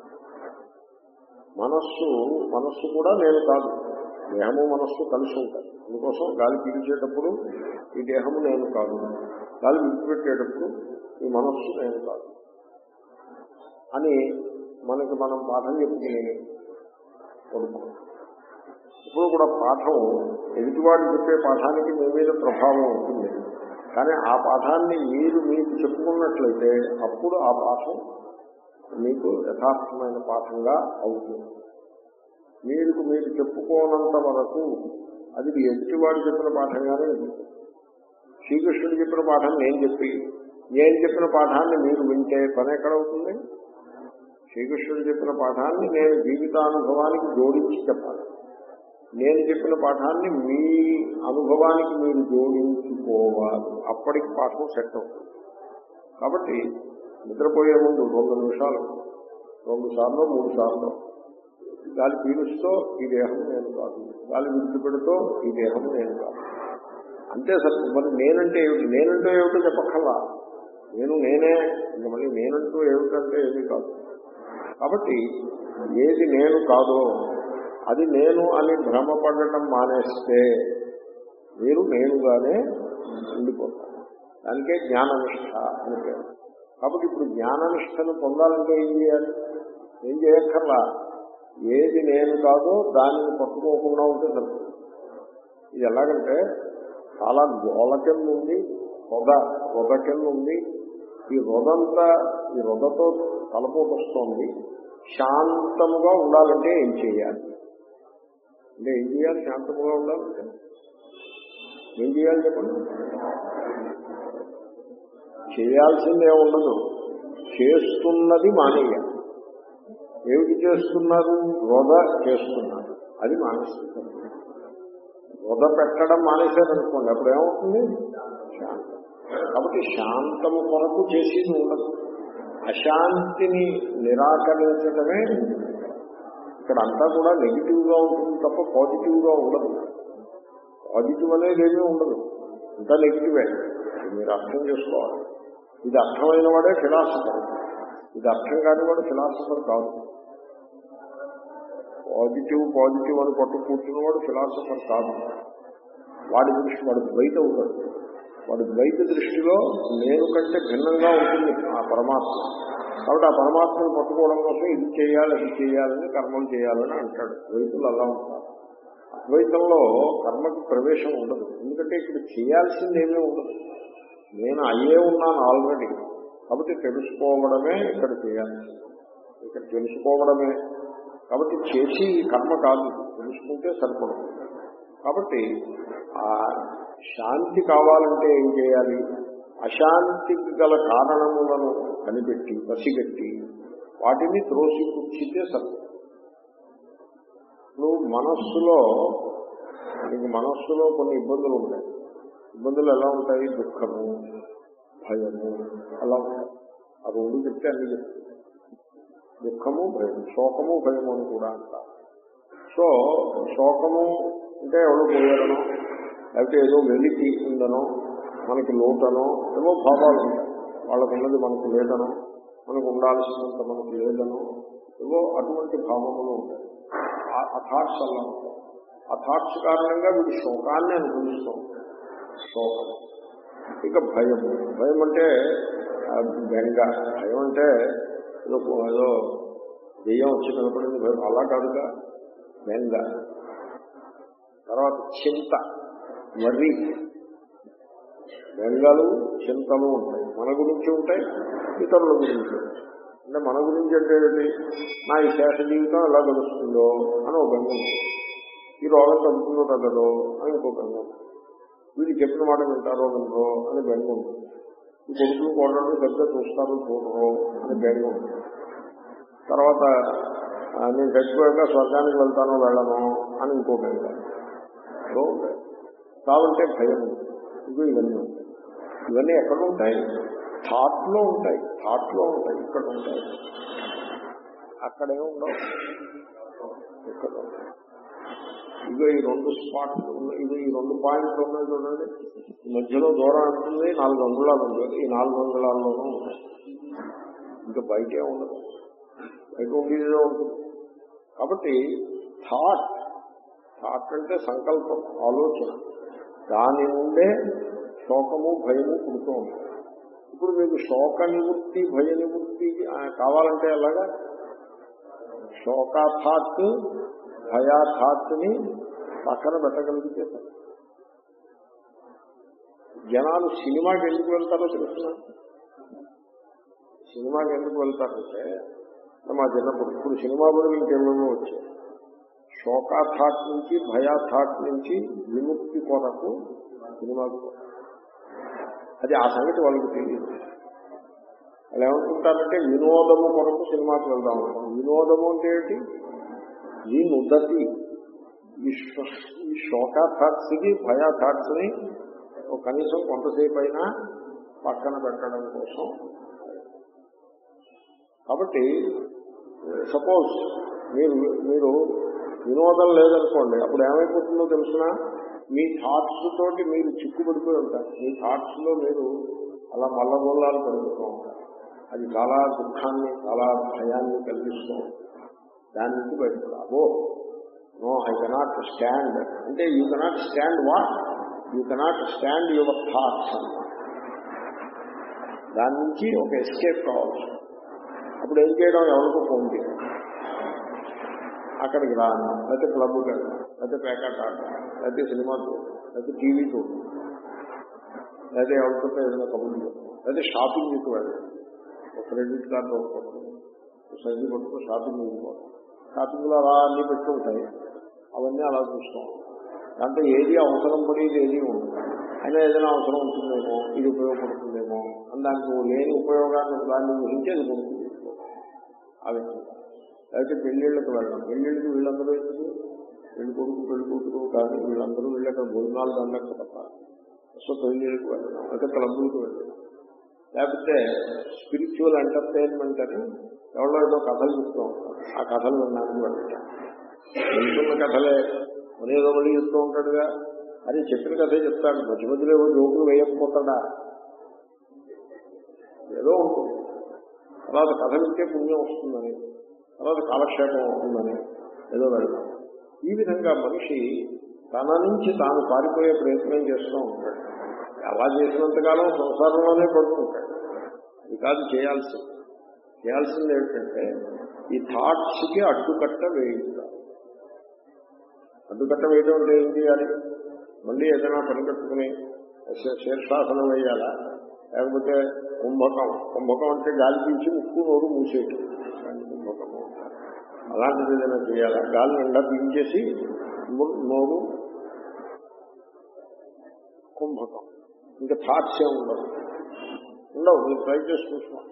మనస్సు మనస్సు కూడా నేను కాదు దేహము మనస్సు కలిసి ఉంటాయి అందుకోసం గాలి పీల్చేటప్పుడు ఈ దేహము నేను కాదు గాలి విడిచిపెట్టేటప్పుడు ఈ మనస్సు నేను కాదు అని మనకి మనం పాఠం చెప్పుకుని పడుకో ఇప్పుడు కూడా పాఠం ఎదుటివాడు చెప్పే పాఠానికి మీ మీద ప్రభావం ఉంటుంది కానీ ఆ పాఠాన్ని మీరు మీకు చెప్పుకున్నట్లయితే అప్పుడు ఆ పాఠం మీకు యథార్థమైన పాఠంగా అవుతుంది మీకు మీరు చెప్పుకోనంత వరకు అది ఎదుటివాడు చెప్పిన పాఠంగానే ఉంటుంది శ్రీకృష్ణుడు చెప్పిన పాఠం నేను చెప్పి నేను చెప్పిన పాఠాన్ని మీరు వింటే పని ఎక్కడవుతుంది శ్రీకృష్ణుడు చెప్పిన పాఠాన్ని నేను జీవితానుభవానికి జోడించి చెప్పాలి నేను చెప్పిన పాఠాన్ని మీ అనుభవానికి మీరు జోడించుకోవాలి అప్పటికి పాఠం సెట్ అవుతుంది కాబట్టి నిద్రపోయే ముందు రెండు నిమిషాలు రెండు సార్లు మూడు సార్లు గాలి పీలుస్తూ ఈ దేహం నేను కాదు గాలి విడిచిపెడుతూ ఈ దేహం నేను కాదు అంతే సార్ మరి నేనంటే ఏమిటి నేనంటూ ఏమిటో చెప్పక్కర్లా నేను నేనే ఇంక మళ్ళీ నేనంటూ ఏమిటంటే ఏమీ కాదు కాబట్టి ఏది నేను కాదో అది నేను అని భ్రమపడటం మానేస్తే మీరు నేనుగానే ఉండిపోతారు దానికే జ్ఞాననిష్ట అని పేరు కాబట్టి ఇప్పుడు జ్ఞాననిష్టను పొందాలంటే ఏం చేయాలి ఏం చేయక్కర్లా ఏది నేను కాదో దానిని పట్టుకోకుండా ఉంటే సరిపోతుంది ఇది ఎలాగంటే చాలా గోల కింద ఉంది రొద రొద కింద ఉంది ఈ రొదంతా ఈ రొదతో తలపోటు వస్తోంది శాంతముగా ఉండాలంటే ఏం చేయాలి అంటే ఏం చేయాలి శాంతముగా ఉండాలంటే ఏం చేయాలి చెప్పండి చేయాల్సిందే ఉండదు చేస్తున్నది మానేయాలి ఏమిటి చేస్తున్నారు వృధ చేస్తున్నారు అది మానేస్తుంది వృధ పెట్టడం మానేశారనుకోండి అప్పుడు ఏమవుతుంది శాంతం కాబట్టి శాంతము కొరకు చేసేది ఉండదు అశాంతిని నిరాకరించడమే ఇక్కడ అంతా కూడా నెగిటివ్ గా ఉంటుంది తప్ప పాజిటివ్ గా ఉండదు పాజిటివ్ అనేది ఏమీ ఉండదు అంతా నెగిటివే మీరు అర్థం చేసుకోవాలి ఇది అర్థమైన వాడే ఫిలాసఫర్ ఇది అర్థం కాని వాడు ఫిలాసఫర్ కాదు పాజిటివ్ పాజిటివ్ అని పట్టు కూర్చున్నవాడు ఫిలాసఫర్ కాదు వాడి దృష్టి వాడు ద్వైత అవుతాడు వాడి ద్వైత దృష్టిలో నేను కంటే భిన్నంగా ఉంటుంది ఆ పరమాత్మ కాబట్టి ఆ పరమాత్మను పట్టుకోవడం కోసం ఇది చేయాలి అది చేయాలని కర్మలు చేయాలని అంటాడు ద్వైతులు అలా ఉంటారు అద్వైతంలో కర్మకి ప్రవేశం ఉండదు ఎందుకంటే ఇక్కడ చేయాల్సిందేమీ ఉండదు నేను అయ్యే ఉన్నాను ఆల్రెడీ కాబట్టి తెలుసుకోవడమే ఇక్కడ చేయాలి ఇక్కడ తెలుసుకోవడమే కాబట్టి చేసి కర్మ కాదు తెలుసుకుంటే సరిపడదు కాబట్టి ఆ శాంతి కావాలంటే ఏం చేయాలి అశాంతికి గల కారణములను కనిపెట్టి పసిగట్టి వాటిని త్రోసిపుచ్చితే సరిపడు ఇప్పుడు మనస్సులో మీకు మనస్సులో కొన్ని ఇబ్బందులు ఉంటాయి ఇబ్బందులు ఎలా ఉంటాయి దుఃఖము భయము అలా ఉంటాయి ఆ రెండు చెప్తే అన్ని చెప్తాయి దుఃఖము భయం శోకము భయము అని కూడా అంటారు సో శోకము అంటే ఎవరు పోయారనో లేకపోతే ఏదో వెలికి ఉందనో మనకి లోటనో ఏవో భావాలు ఉంటాయి వాళ్ళకు ఉన్నది మనకు లేదనో మనకు ఉండాల్సినంత మనకు లేదనో ఏవో అటువంటి భావములు ఉంటాయి ఆ థాట్స్ అలా ఉంటాయి ఆ థాట్స్ కారణంగా వీడి శోకాన్ని అనుభవిస్తాం శోకం ఇక భయం భయం అంటే ఆ, బెంగ భయం అంటే ఏదో ఏదో దెయ్యం వచ్చి కనపడింది భయం అలా కాదుగా బెంగ తర్వాత చింత వర్రి బెంగలు చింతలు ఉంటాయి మన గురించి ఉంటాయి ఇతరుల గురించి ఉంటాయి. అంటే మన గురించి అంటే ఏంటి నా ఈ శేష జీవితం ఎలా గడుస్తుందో అని ఒక బెంగ ఉంటుంది ఈ రోగం తగ్గుతుందో తగ్గదో అని ఇంకో బెంగ ఉంటుంది వీళ్ళు చెప్పిన మాట వింటారో వినరో అని బెంగ ఉంటుంది ఈ కొడుకులు కోడలు దగ్గర చూస్తారో చూడరో అని బెంగ ఉంటుంది తర్వాత ఆ, నేను చచ్చిపోయాక స్వర్గానికి వెళ్తానో వెళ్ళను అని ఇంకో బెంగ ఏవో ఉంటాయి కావాలంటే భయం ఉంటుంది ఇగో ఇవన్నీ ఉంటాయి ఇవన్నీ ఎక్కడ ఉంటాయి థాట్ లో ఉంటాయి థాట్ లో ఉంటాయి ఇక్కడ ఉంటాయి అక్కడే ఉండవు ఇక్కడ ఉంటాయి ఇదిగో ఈ రెండు స్పాట్లు ఉన్నాయి ఇది ఈ రెండు పాయింట్లు ఉన్నాయి చూడండి ఈ మధ్యలో దూరం ఉంటుంది నాలుగు అంగుళాలు ఉంటుంది ఈ నాలుగు అంగుళాల్లోనూ ఉన్నాయి ఇంకా బయటే ఉండదు బయట ఉండేదే ఉంటుంది కాబట్టి థాట్ థాట్ అంటే సంకల్పం ఆలోచన దాని నుండే శోకము భయము పుడుతూ ఉంటాయి ఇప్పుడు మీకు శోక నివృత్తి భయ నివృత్తి ఆ, కావాలంటే ఎలాగా శోక థాట్ భయా థాట్ని పక్కన పెట్టగలిగితే సరే. జనాలు సినిమాకి ఎందుకు వెళ్తారో తెలుసిన సినిమాకి ఎందుకు వెళ్తారంటే మా చిన్నప్పుడు ఇప్పుడు సినిమా బదులు ఇంకేమేమో వచ్చాయి శోకా థాట్ నుంచి భయా థాట్ నుంచి విముక్తి కొరకు సినిమాకు పోతారు. అది ఆ సంగతి వాళ్ళకి తెలియదు వాళ్ళు ఏమనుకుంటారంటే వినోదము కొరకు సినిమాకి వెళ్దాం అనుకుంటాం. వినోదము అంటే ఏంటి ఈ నుద్దతి ఈ శో- ఈ శోక థాట్స్ కి భయా థాట్స్ ని ఒక కనీసం కొంతసేపు అయినా పక్కన పెట్టడం కోసం కాబట్టి సపోజ్ మీరు మీరు వినోదం లేదనుకోండి అప్పుడు ఏమైపోతుందో తెలుసిన మీ థాట్స్ తోటి మీరు చిక్కుపడిపోయి ఉంటారు మీ థాట్స్ లో మీరు అలా మల్లగోళాలు కలుగుతూ ఉంటారు అది చాలా దుఃఖాన్ని చాలా భయాన్ని కలిగిస్తూ ఉంటుంది దాని నుంచి బయటపడాబో నో ఐ కెనాట్ స్టాండ్ అంటే you cannot stand what you cannot stand your thoughts అన్నమాట దాని నుంచి ఒక ఎస్కేప్ కావచ్చు అప్పుడు ఏం చేయడం ఎవరికో ఫోన్ చేయడం అక్కడికి రాను లేకపోతే క్లబ్కి వెళ్ళడం లేకపోతే పేకాట ఆడడం లేకపోతే సినిమా చూడడం లేకపోతే టీవీ చూడడం లేకపోతే ఎవరితో ఏదైనా కబుర్లు చెప్పడం లేకపోతే షాపింగ్కి వెళ్ళడం ఒక క్రెడిట్ కార్డు ఒకటి సైజు పట్టుకో షాపింగ్ వెళ్ళిపోవడం షాపింగ్లో అలా అన్ని పెట్టుకుంటాయి అవన్నీ అలా చూస్తాం దాంట్లో ఏది అవసరం పడేది ఏది ఉండదు అయినా ఏదైనా అవసరం ఉంటుందేమో ఇది ఉపయోగపడుతుందేమో అని దానికి ఓ లేని ఉపయోగాన్ని దాన్ని గురించి అది కొనుక్కు తీసుకోవడం ఆ విధంగా లేకపోతే పెళ్ళిళ్ళకి వెళ్ళడం పెళ్ళిళ్ళకి వీళ్ళందరూ ఎందుకు పెళ్లి కొడుకు పెళ్లి కూతురు కానీ వీళ్ళందరూ వీళ్ళ అక్కడ భోజనాలు దండక తప్ప సో పెళ్ళిళ్ళకి వెళ్ళడం లేకపోతే క్లబ్బులకు వెళ్ళడం లేకపోతే స్పిరిచువల్ ఎంటర్టైన్మెంట్ అని ఎవరో ఏదో కథలు చెప్తూ ఉంటారు ఆ కథలు వినడానికి వెళ్ళటం వెళ్తున్న కథలే మరి ఏదో మళ్ళీ చెప్తూ ఉంటాడుగా అది చెప్పిన కథే చెప్తాడు మధ్య మధ్యలో ఏవో జోకులు వేయకపోతాడా ఏదో ఉంటుంది తర్వాత కథ వింటే పుణ్యం వస్తుందని తర్వాత కాలక్షేపం అవుతుందని ఏదో వెళ్తాం ఈ విధంగా మనిషి తన నుంచి తాను పారిపోయే ప్రయత్నం చేస్తూ ఉంటాడు అలా చేసినంతకాలం సంసారంలోనే పడుతుంటాడు అది కాదు చేయాల్సింది చేయాల్సింది ఏంటంటే ఈ థాట్స్ కి అడ్డుకట్ట వేయుట అడ్డుకట్ట వేయడం అంటే ఏం చేయాలి మళ్ళీ ఏదైనా పని కట్టుకుని శ- శీర్షాసనం వేయాలా లేకపోతే కుంభకం కుంభకం అంటే గాలి పీల్చి ముక్కు నోరు మూసేయటం దాన్ని కుంభకము అంటారు. అలాంటిది ఏదైనా చేయాలా గాలి నిండా పీల్చేసి ము- నోరు కుంభకం ఇంకా థాట్స్ ఏ ఉండవు ఉండవు మీరు ట్రై చేసి చూసుకోండి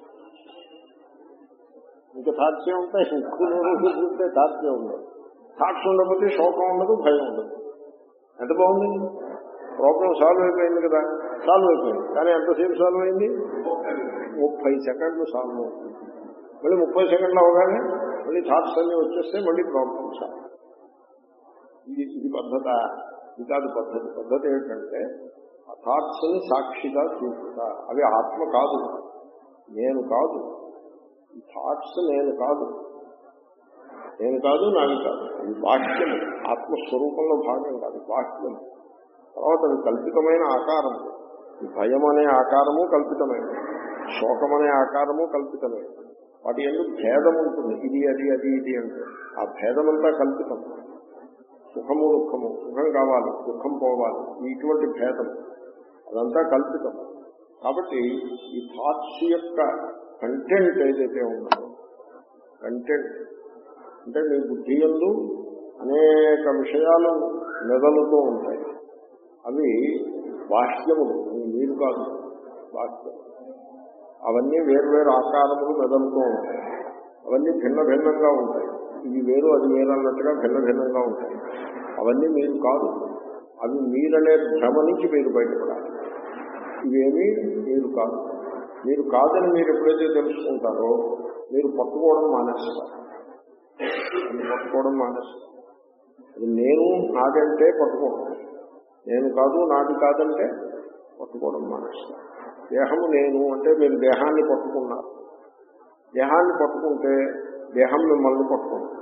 ఇంకా థాట్స్ ఏ ఉంటాయి ముక్కు నోరు చూస్తే థాట్స్ ఏ ఉండవు థాట్స్ ఉండకపోతే శోకం ఉండదు భయం ఉండదు ఎంత బాగుంది ప్రాబ్లం సాల్వ్ అయిపోయింది కదా సాల్వ్ అయిపోయింది కానీ ఎంతసేపు సాల్వ్ అయింది ముప్పై సెకండ్లు సాల్వ్ అవుతుంది మళ్ళీ ముప్పై సెకండ్లు అవగానే మళ్ళీ థాట్స్ అన్ని వచ్చేస్తే మళ్ళీ ప్రాబ్లం సాల్వ్ ఇది ఇది పద్ధత ఇది కాదు పద్ధతి పద్ధతి ఏంటంటే ఆ థాట్స్ ని సాక్షిగా చూపుతా అవి ఆత్మ కాదు నేను కాదు ఈ థాట్స్ నేను కాదు నేను కాదు నాది కాదు అది బాహ్యం ఆత్మస్వరూపంలో భాగం కాదు బాహ్యం తర్వాత అది కల్పితమైన ఆకారం ఈ భయం అనే ఆకారము కల్పితమైనది శోకం అనే ఆకారము కల్పితమైనది వాటి ఎందుకు భేదం ఉంటుంది ఇది అది అది ఇది అంటే ఆ భేదమంతా కల్పితం సుఖము దుఃఖము సుఖం కావాలి దుఃఖం పోవాలి ఇటువంటి భేదం అదంతా కల్పితం కాబట్టి ఈ థాట్స్ యొక్క కంటెంట్ ఏదైతే ఉన్నదో కంటెంట్ అంటే మీ బుద్ధి ఎందు అనేక విషయాలు మెదలుతూ ఉంటాయి అవి బాహ్యములు అవి మీరు కాదు బాహ్యం అవన్నీ వేర్వేరు ఆకారములు మెదలుతూ ఉంటాయి అవన్నీ భిన్న భిన్నంగా ఉంటాయి ఇవి వేరు అది వేరు అన్నట్టుగా భిన్న భిన్నంగా ఉంటాయి అవన్నీ మీరు కాదు అవి మీరనే భ్రమ నుంచి మీరు బయటపడాలి ఇవేమీ మీరు కాదు మీరు కాదని మీరు ఎప్పుడైతే తెలుసుకుంటారో మీరు పట్టుకోవడం మానేస్తారు అది పట్టుకోవడం మానేస్తారు అది నేను నాదంటే పట్టుకోవడం నేను కాదు నాది కాదంటే పట్టుకోవడం మానేస్తాను దేహము నేను అంటే మీరు దేహాన్ని పట్టుకున్నారు దేహాన్ని పట్టుకుంటే దేహం మిమ్మల్ని పట్టుకుంటుంది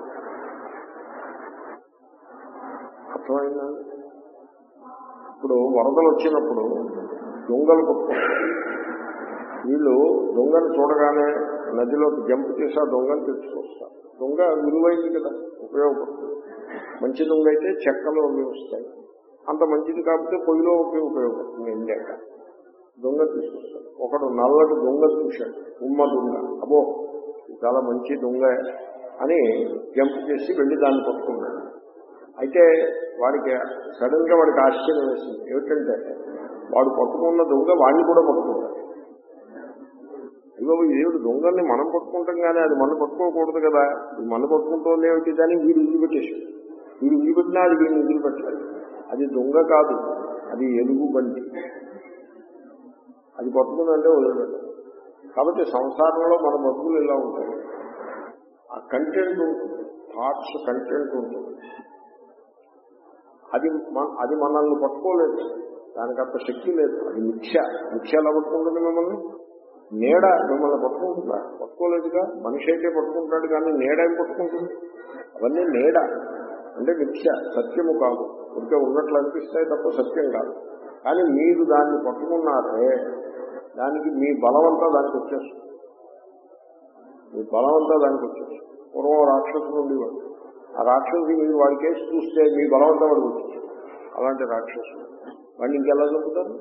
అర్థమైందండి ఇప్పుడు వరదలు వచ్చినప్పుడు దొంగలు పట్టుకుంటారు వీళ్ళు దొంగను చూడగానే నదిలోకి జంప్ చేసి ఆ దొంగను తెచ్చుకొస్తారు దొంగ విలువైంది కదా ఉపయోగపడుతుంది మంచి దొంగ అయితే చెక్కలు అవి వస్తాయి అంత మంచిది కాకపోతే పొయ్యిలో ఒకే ఉపయోగపడుతుంది ఎండాక దొంగ తీసుకొస్తాడు ఒకడు నల్లటి దొంగ చూశాడు ఉమ్మ దొంగ అబో ఇది చాలా మంచి దొంగ అని జంప్ చేసి వెళ్ళి దాన్ని పట్టుకున్నాడు అయితే వాడికి సడన్ గా వాడికి ఆశ్చర్యం వేసింది ఏమిటంటే వాడు పట్టుకున్న దొంగ వాడిని కూడా పట్టుకుంటాడు అయ్యో దేవుడు దొంగల్ని మనం పట్టుకుంటాం కానీ అది మనం పట్టుకోకూడదు కదా ఇది మనం పట్టుకుంటుంది ఏమిటి దాన్ని వీడు వదిలిపెట్టేసాడు వీడు వదిలిపెట్టినా అది వీడిని వదిలిపెట్టాలి అది దొంగ కాదు అది ఎలుగు బంటి అది పట్టుకుందంటే వదిలిపెట్టాలి కాబట్టి సంసారంలో మన బతుకులు ఇలా ఉంటాయి ఆ కంటెంట్ ఉంటుంది థాట్స్ కంటెంట్ ఉంటుంది అది మన- అది మనల్ని పట్టుకోలేదు దానికి అంత శక్తి లేదు అది మిథ్య మిథ్య ఎలా పట్టుకుంటుంది మిమ్మల్ని నీడ మిమ్మల్ని పట్టుకుంటుందా పట్టుకోలేదుగా మనిషి అయితే పట్టుకుంటాడు కానీ నీడ ఏం పట్టుకుంటుంది అవన్నీ నీడ అంటే మిథ్య సత్యము కాదు ఉంటే ఉన్నట్లు అనిపిస్తాయి తప్ప సత్యం కాదు కానీ మీరు దాన్ని పట్టుకున్నారే దానికి మీ బలమంతా దానికి వచ్చేస్తుంది మీ బలమంతా దానికి వచ్చేస్తుంది పూర్వం రాక్షసులు ఉండేవాడు ఆ రాక్షసుడు మీరు వాడి కేసు చూస్తే మీ బలమంతా వాడికి వచ్చేస్తుంది అలాంటి రాక్షసులు వాడిని ఇంకెలా చంపుతారు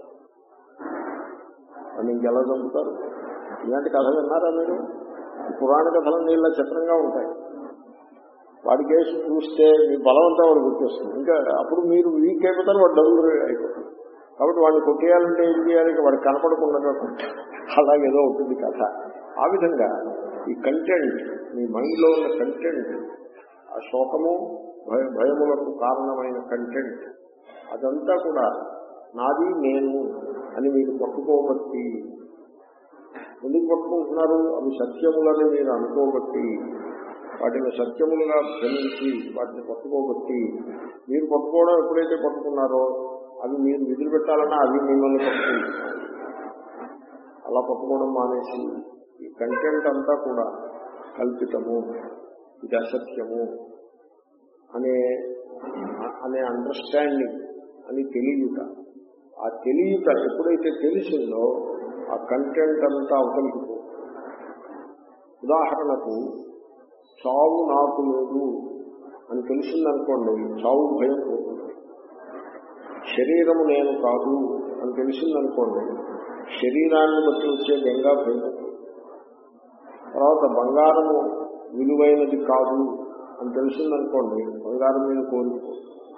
వాడిని ఇంకెలా చంపుతారు ఇలాంటి కథ విన్నారా మీరు ఈ పురాణ కథలన్నీ ఇలా చిత్రంగా ఉంటాయి వాడి కేసు చూస్తే మీ బలమంతా వాడు గుర్తొస్తుంది ఇంకా అప్పుడు మీరు వీక్ అయిపోతారు వాడు డబ్బులు అయిపోతారు కాబట్టి వాడిని కొట్టేయాలంటే ఏం చేయాలి వాడికి కనపడకుండా కొట్టాలి. అలాగేదో ఉంటుంది కథ ఆ విధంగా ఈ కంటెంట్ మీ మైండ్లో ఉన్న కంటెంట్ ఆ శోకము భయ భయములకు కారణమైన కంటెంట్ అదంతా కూడా నాది నేను అని మీరు పట్టుకోబట్టి ఎందుకు పట్టుకుంటున్నారు అవి సత్యములని మీరు అనుకోబట్టి వాటిని సత్యములుగా భ్రమించి వాటిని పట్టుకోబట్టి మీరు పట్టుకోవడం ఎప్పుడైతే పట్టుకున్నారో అవి మీరు విధులు పెట్టాలన్నా అవి మిమ్మల్ని పట్టుకుంటున్నారు అలా పట్టుకోవడం మానేసి ఈ కంటెంట్ అంతా కూడా కల్పితము ఇది అసత్యము అనే అనే అండర్స్టాండింగ్ అని తెలియట ఆ తెలియట ఎప్పుడైతే తెలిసిందో ఆ కంటెంట్ అంతా అవతలికి ఉదాహరణకు చావు నాకు లేదు అని తెలిసిందనుకోండి చావు భయం పోతుంది శరీరము నేను కాదు అని తెలిసిందనుకోండి శరీరాన్ని బట్టి వచ్చే గంగా భయం తర్వాత బంగారము విలువైనది కాదు అని తెలిసిందనుకోండి బంగారం మీద కోరుకో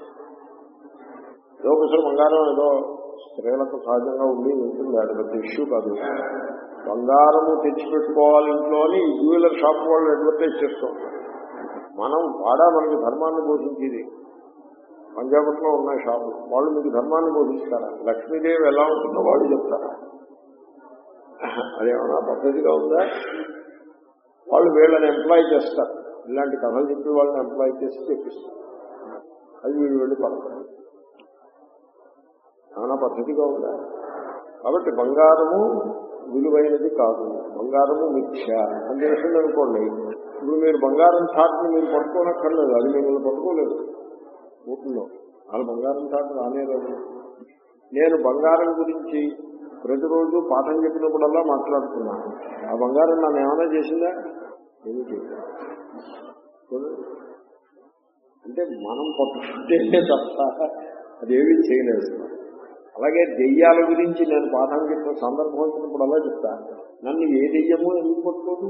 ఏదో ఒకసారి బంగారం ఏదో స్త్రీలకు సహజంగా ఉండి ఉంటుంది అది పెద్ద ఇష్యూ కాదు బంగారము తెచ్చిపెట్టుకోవాలి ఇంట్లో అని జ్యువెలర్ షాప్ వాళ్ళు అడ్వర్టైజ్ చేస్తూ ఉంటారు మనం వాడా మనకి ధర్మాన్ని బోధించేది పంజాబట్లో ఉన్నాయి షాపులు వాళ్ళు మీకు ధర్మాన్ని బోధిస్తారా లక్ష్మీదేవి ఎలా ఉంటుందో వాళ్ళు చెప్తారా అదేమన్నా పద్ధతిగా ఉందా వాళ్ళు వీళ్ళని ఎంప్లాయ్ చేస్తారు ఇలాంటి కథలు చెప్పి వాళ్ళని ఎంప్లాయ్ చేసి తెప్పిస్తారు అది వీళ్ళు వెళ్ళి పడతారు ఏమైనా పద్ధతిగా ఉందా కాబట్టి బంగారము విలువైనది కాదు బంగారము మిథ్య అని తెలిసింది అనుకోండి ఇప్పుడు మీరు బంగారం థాట్ని మీరు పట్టుకోనక్కర్లేదు అది మిమ్మల్ని పట్టుకోలేదు ఊపిలో వాళ్ళు బంగారం థాట్ రానేలేదు నేను బంగారం గురించి ప్రతిరోజు పాఠం చెప్పినప్పుడల్లా మాట్లాడుతున్నాను ఆ బంగారం నన్ను ఏమైనా చేసిందా ఏమీ చేయలేదు చూడండి. అంటే మనం పట్టుకుంటే తప్ప అదేమీ చేయలేదు అలాగే దెయ్యాల గురించి నేను పాఠం చెప్పిన సందర్భం వచ్చినప్పుడు అలా చెప్తా నన్ను ఏ దెయ్యమో ఎందుకు పట్టుకోదు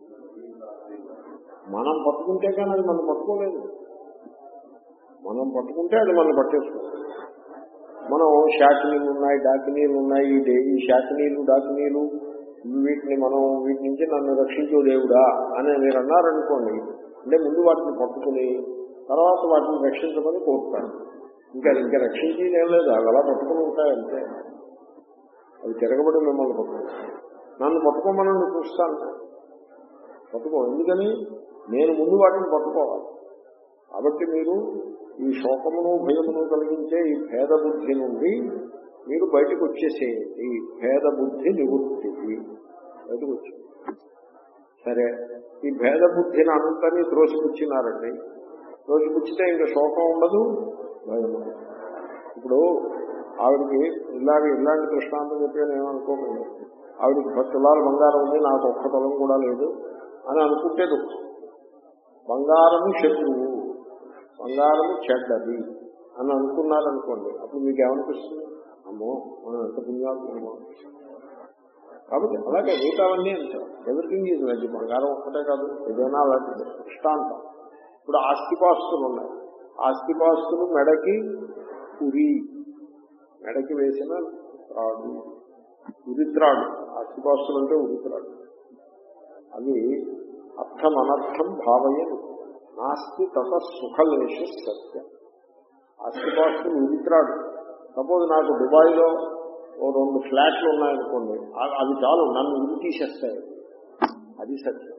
మనం పట్టుకుంటే కానీ అది మనం పట్టుకోలేదు మనం పట్టుకుంటే అది మనం పట్టేసుకోవాలి మనం శాకినీలు ఉన్నాయి డాకినీలు ఉన్నాయి ఈ డే- ఈ శాకినీలు డాకినీలు వీటిని మనం వీటి నుంచి నన్ను రక్షించు దేవుడా అని మీరు అన్నారనుకోండి అంటే ముందు వాటిని పట్టుకుని తర్వాత వాటిని రక్షించమని కోరుతాను ఇంకా ఇంకా రక్షించేది ఏం లేదు అవి అలా పట్టుకుని ఉంటాయంటే అవి తిరగబడి మిమ్మల్ని పట్టుకుంటాయి నన్ను పట్టుకోమని నేను చూస్తాను పట్టుకో ఎందుకని నేను ముందు వాటిని పట్టుకోవాలి కాబట్టి మీరు ఈ శోకమును భయమును కలిగించే ఈ భేద బుద్ధి నుండి మీరు బయటకు వచ్చేసేయండి భేద బుద్ధి నివృత్తికి బయటకు వచ్చి సరే ఈ భేద బుద్ధిని అంతని త్రోసిపుచ్చినారండి త్రోసిపుచ్చితే ఇంకా శోకం ఉండదు భయం ఉండదు. ఇప్పుడు ఆవిడకి ఇలాగ ఇలాంటి దృష్టాంతం చెప్పాను ఏమనుకోకండి ఆవిడకి పది తులాల బంగారం ఉంది నాకు ఒక్క తులం కూడా లేదు అని అనుకుంటే దుఃఖం బంగారము శత్రువు బంగారము చెడ్డది అని అనుకున్నారనుకోండి అప్పుడు మీకు ఏమనిపిస్తుంది అమ్మో మనం ఎంత పుణ్యాత్మో కాబట్టి అలాగే మిగతావన్నీ అంతే ఎవ్రీథింగ్ ఈజ్ వెజ్ బంగారం ఒక్కటే కాదు ఏదైనా అలాంటిది దృష్టాంతం ఇప్పుడు ఆస్తిపాస్తులు ఉన్నాయి ఆస్తిపాస్తులు మెడకి ఉరి మెడకి వేసిన త్రాడు ఉరిత్రాడు ఆస్తిపాస్తులు అంటే ఉరిత్రాడు అవి అర్థం అనర్థం భావయను నాస్తి తత సుఖలేష సత్యం ఆస్తిపాస్తులు ఉరిత్రాడు సపోజ్ నాకు దుబాయ్లో ఓ రెండు ఫ్లాట్లు ఉన్నాయనుకోండి ఆ- అవి చాలు నన్ను ఉరి తీసేస్తాయి అది సత్యం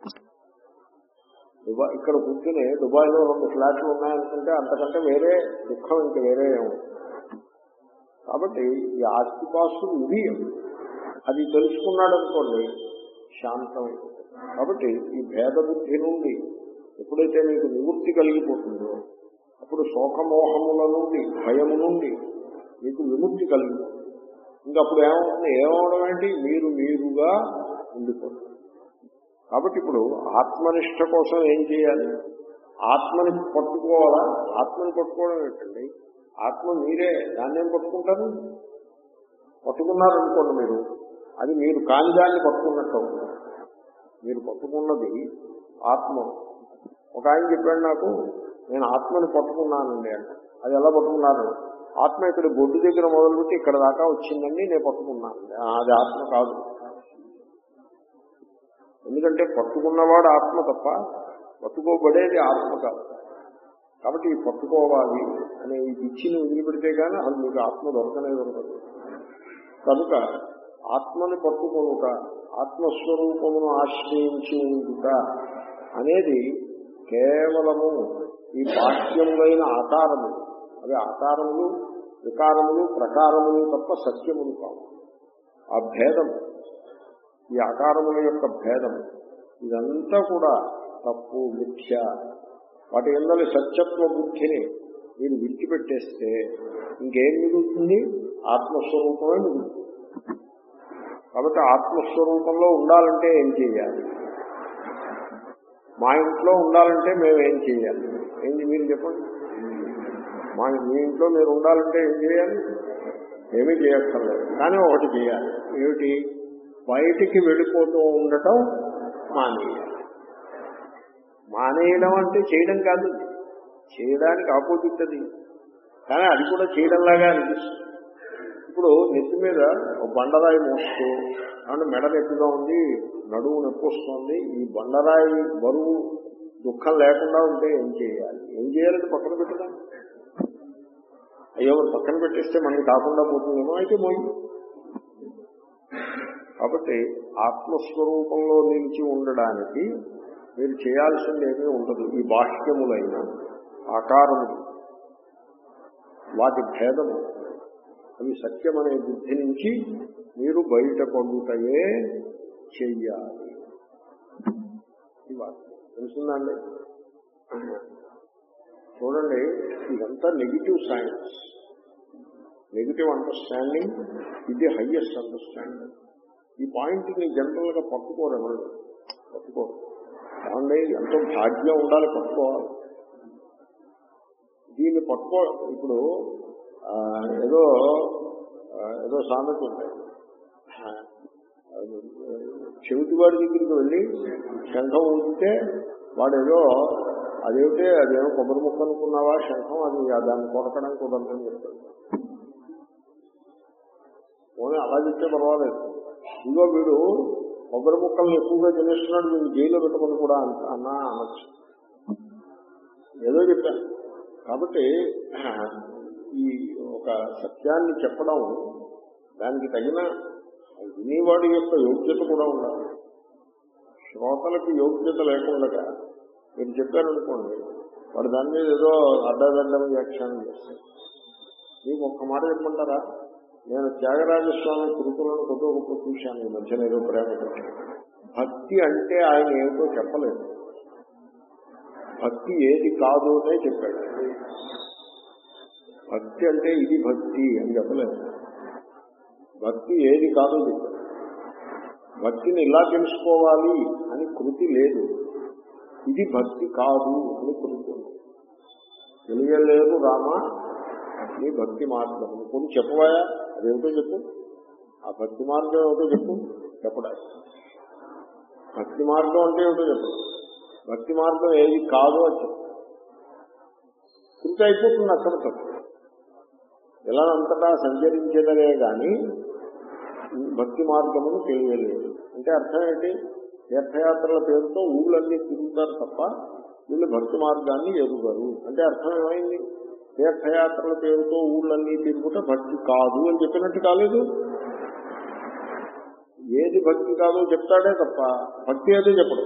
దుబాయ్ ఇక్కడ కూర్చుని దుబాయ్లో రెండు ఫ్లాట్లు ఉన్నాయనుకుంటే అంతకంటే వేరే దుఃఖం ఇంక వేరే ఏమో కాబట్టి ఈ ఆస్తిపాస్తులు ఇది అది తెలుసుకున్నాడు అనుకోండి శాంతమైపోతుంది కాబట్టి ఈ భేద బుద్ధి నుండి ఎప్పుడైతే మీకు నివృత్తి కలిగిపోతుందో అప్పుడు శోకమోహముల నుండి భయము నుండి మీకు విముక్తి కలిగిపోతుంది ఇంకా అప్పుడు ఏమవుతుంది ఏమవడం ఏంటి మీరు మీరుగా ఉండిపోతుంది కాబట్టి ఇప్పుడు ఆత్మనిష్ట కోసం ఏం చేయాలి ఆత్మని పట్టుకోవాలా ఆత్మని పట్టుకోవడం ఏంటండి ఆత్మ మీరే దాన్ని ఏం పట్టుకుంటారు పట్టుకున్నారనుకోండి మీరు అది మీరు కాని దాన్ని పట్టుకున్నట్టు అవుతుంది మీరు పట్టుకున్నది ఆత్మ ఒక ఆయన చెప్పాడు నాకు నేను ఆత్మని పట్టుకున్నానండి అంటే అది ఎలా పట్టుకున్నారు ఆత్మ ఇక్కడ బొడ్డు దగ్గర మొదలుపెట్టి ఇక్కడ దాకా వచ్చిందండి నేను పట్టుకున్నాను ఆ, అది ఆత్మ కాదు ఎందుకంటే పట్టుకున్నవాడు ఆత్మ తప్ప పట్టుకోబడేది ఆత్మ కాదు కాబట్టి ఈ పట్టుకోవాలి అనే ఈ పిచ్చిని వదిలిపెడితే కానీ అసలు మీకు ఆత్మ దొరకనే దొరకదు కనుక ఆత్మని పట్టుకొనుట ఆత్మస్వరూపమును ఆశ్రయించి ఉండుట అనేది కేవలము ఈ బాహ్యములైన ఆకారములు అవి ఆకారములు వికారములు ప్రకారములు తప్ప సత్యములు కావు ఆ భేదము ఈ ఆకారముల యొక్క భేదము ఇదంతా కూడా తప్పు మిథ్య వాటి కిందలి సత్యత్వ బుద్ధిని మీరు విడిచిపెట్టేస్తే ఇంకేం మిగులుతుంది ఆత్మస్వరూపమే మిగులుతుంది కాబట్టి ఆత్మస్వరూపంలో ఉండాలంటే ఏం చేయాలి మా ఇంట్లో ఉండాలంటే మేము ఏం చేయాలి ఏంటి మీరు చెప్పండి మా మీ ఇంట్లో మీరు ఉండాలంటే ఏం చేయాలి ఏమీ చేయక్కర్లేదు కానీ ఒకటి చేయాలి ఏమిటి బయటికి వెళ్ళిపోతూ ఉండటం మానేయాలి మానేయడం అంటే చేయడం కాదు చేయడానికి ఆపోజిట్ అది కానీ అది కూడా చేయడంలాగా అనిపిస్తుంది ఇప్పుడు నెత్తి మీద ఒక బండరాయి మోస్తూ అంటే మెడ నొప్పిగా ఉంది నడువు నొప్పి వస్తుంది ఈ బండరాయి బరువు దుఃఖం లేకుండా ఉంటే ఏం చేయాలి ఏం చేయాలంటే పక్కన పెట్టడం అయ్యో మరి పక్కన పెట్టేస్తే మనకి కాకుండా పోతుందేమో అయితే పోయి కాబట్టి ఆత్మస్వరూపంలో నిలిచి ఉండడానికి మీరు చేయాల్సింది ఏమీ ఉండదు ఈ బాహ్యములైన ఆకారములు వాటి భేదము అవి సత్యమనే బుద్ధి నుంచి మీరు బయటపడుటయే చెయ్యాలి ఇవాళ తెలుసుందండి చూడండి ఇదంతా నెగిటివ్ సైన్స్ నెగిటివ్ అండర్స్టాండింగ్ ఇది హయ్యెస్ట్ అండర్స్టాండింగ్ ఈ పాయింట్ ని జనరల్ గా పట్టుకోరు ఎవరు పట్టుకోరు ఏమండి ఎంతో భాగ్యం ఉండాలి పట్టుకోవాలి దీన్ని పట్టుకో ఇప్పుడు ఆ, ఏదో ఆ, ఏదో సామెత ఉంది ఆ, చెవిటివాడి దగ్గరికి వెళ్ళి శంఖం ఊదితే వాడు ఏదో అదేమిటే అదేమో కొబ్బరి ముక్క అనుకున్నావా శంఖం అది దాన్ని కొరకడం కుదరదని చెప్తాడు పోనీ అలా చెప్తే పర్వాలేదు ఇదిగో వీడు కొబ్బరి ముక్కల్ని ఎక్కువగా తినేస్తున్నాడు వీడు జైల్లో పెట్టుకుని కూడా అంట అన్నా అనొచ్చు ఏదో చెప్పాను కాబట్టి ఈ ఒక సత్యాన్ని చెప్పడం దానికి తగిన వినేవాడి యొక్క యోగ్యత కూడా ఉండాలి శ్రోతలకు యోగ్యత లేకుండా మీరు చెప్పారనుకోండి వాడు దాని మీద ఏదో అడ్డదడ్డం వ్యాఖ్యానం చేస్తాడు మీకు ఒక్క మాట చెప్పమంటారా నేను త్యాగరాజస్వామి తిరుకులను కొత్త గొప్ప చూశాను ఈ మధ్యన ఏదో ప్రేమ పెట్టి. భక్తి అంటే ఆయన ఏమిటో చెప్పలేదు భక్తి ఏది కాదు అనే చెప్పాడు భక్తి అంటే ఇది భక్తి అని చెప్పలేదు భక్తి ఏది కాదో చెప్పాడు భక్తిని ఇలా తెలుసుకోవాలి అని కృతి లేదు ఇది భక్తి కాదు అని కృతి ఉంది తెలియలేదు రామ నీ భక్తి మార్గం కొన్ని చెప్పవాయా అదేమిటో చెప్పు ఆ భక్తి మార్గం ఏమిటో చెప్పు చెప్పడా భక్తి మార్గం అంటే ఏమిటో చెప్పు భక్తి మార్గం ఏది కాదో అని చెప్పు కృతి అయిపోతుంది అక్కడ తప్పు ఇలా అంతటా సంచరించేదనే గాని భక్తి మార్గమును తెలియలేదు అంటే అర్థం ఏంటి తీర్థయాత్రల పేరుతో ఊళ్ళన్నీ తిరుగుతారు తప్ప వీళ్ళు భక్తి మార్గాన్ని ఎరుగరు అంటే అర్థం ఏమైంది తీర్థయాత్రల పేరుతో ఊళ్ళన్నీ తిరుగుట భక్తి కాదు అని చెప్పినట్టు కాలేదు ఏది భక్తి కాదో చెప్తాడే తప్ప భక్తి ఏదో చెప్పడు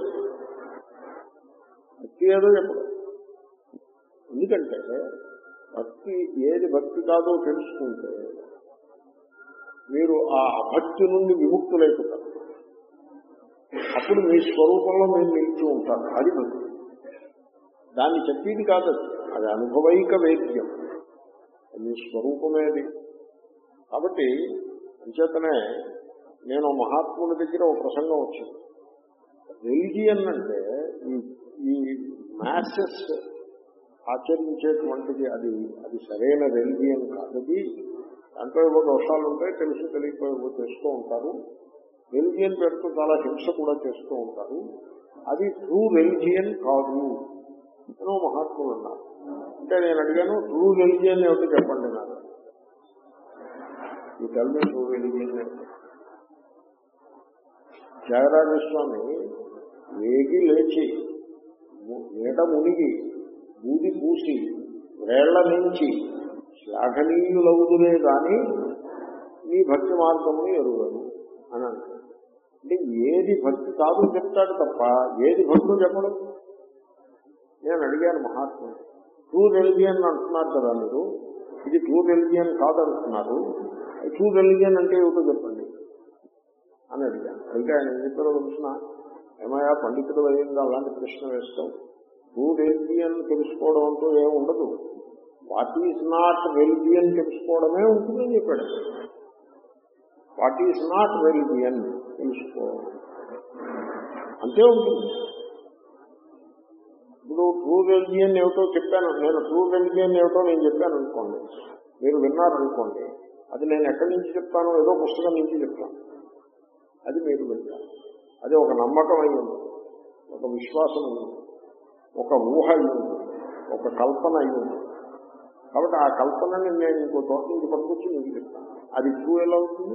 భక్తి ఏదో చెప్పడు ఎందుకంటే భక్తి ఏది భక్తి కాదో తెలుసుకుంటే మీరు ఆ అభక్తి నుండి విముక్తులైపోతారు అప్పుడు మీ స్వరూపంలో మీరు నిలిచి ఉంటారు అది భక్తి దాన్ని చెప్పేది కాదు అది. అది అనుభవైక వేద్యం మీ స్వరూపమేది కాబట్టి అంచేతనే నేను మహాత్ముల దగ్గర ఒక ప్రసంగం వచ్చింది రిలిజియన్ అంటే ఈ- ఈ మ్యాసెస్ ఆచరించేటువంటిది అది అది సరైన రిలిజియన్ కాదు అది దాంట్లో ఏవో దోషాలు ఉంటాయి తెలిసి తెలియకపోయి చేస్తూ ఉంటారు రిలిజియన్ పేరుతో చాలా హింస కూడా చేస్తూ ఉంటారు అది ట్రూ రిలిజియన్ కాదు అని ఓ మహాత్ములు ఉన్నారు అంటే నేను అడిగాను ట్రూ రిలిజియన్ ఏమిటో చెప్పండి నాకు ఈ టెల్మీ ట్రూ రిలిజియన్ త్యాగరాజస్వామి వేగి లేచి ము- నీట మునిగి బూది పూసి వేళ్ల నుంచి శ్లాఘనీయులవుదులే గాని నీ భక్తి మార్గమును ఎరుగను అని అంటాడు అంటే ఏది భక్తి కాదు చెప్తాడు తప్ప ఏది భక్తులు చెప్పడం నేను అడిగాను మహాత్ముడు ట్రూ రెలిజియన్ అంటున్నారు కదా మీరు ఇది ట్రూ రెలిజియన్ కాదంటున్నారు ట్రూ రెలిజియన్ అంటే ఏమిటో చెప్పండి అని అడిగాను అయితే ఆయన ఏం చెప్పారో తెలిసిన ఏమయ్యా పండితుడు అయ్యిందా అలాంటి ప్రశ్న వేస్తావు ట్రూ రెలిజియన్ తెలుసుకోవడం అంటూ ఏమి ఉండదు వాట్ ఈజ్ నాట్ రెలిజియన్ తెలుసుకోవడమే ఉంటుందని చెప్పాడు వాట్ ఈజ్ నాట్ రెలిజియన్ తెలుసుకో అంతే ఉంటుంది ఇప్పుడు ట్రూ రెలిజియన్ ఏమిటో చెప్పాను నేను ట్రూ రెలిజియన్ ఏమిటో నేను చెప్పాను అనుకోండి మీరు విన్నారనుకోండి అది నేను ఎక్కడి నుంచి చెప్తానో ఏదో పుస్తకం నుంచి చెప్తాను అది మీరు వింటారు అది ఒక నమ్మకం అయి ఉంది ఒక విశ్వాసం అయి ఉంది ఒక ఊహ అయి ఉంది ఒక కల్పన అయి ఉంది కాబట్టి ఆ కల్పనని నేను ఇంకో చోట నుంచి పట్టుకొచ్చి మీకు చెప్తాను అది ట్రూ ఎలా అవుతుంది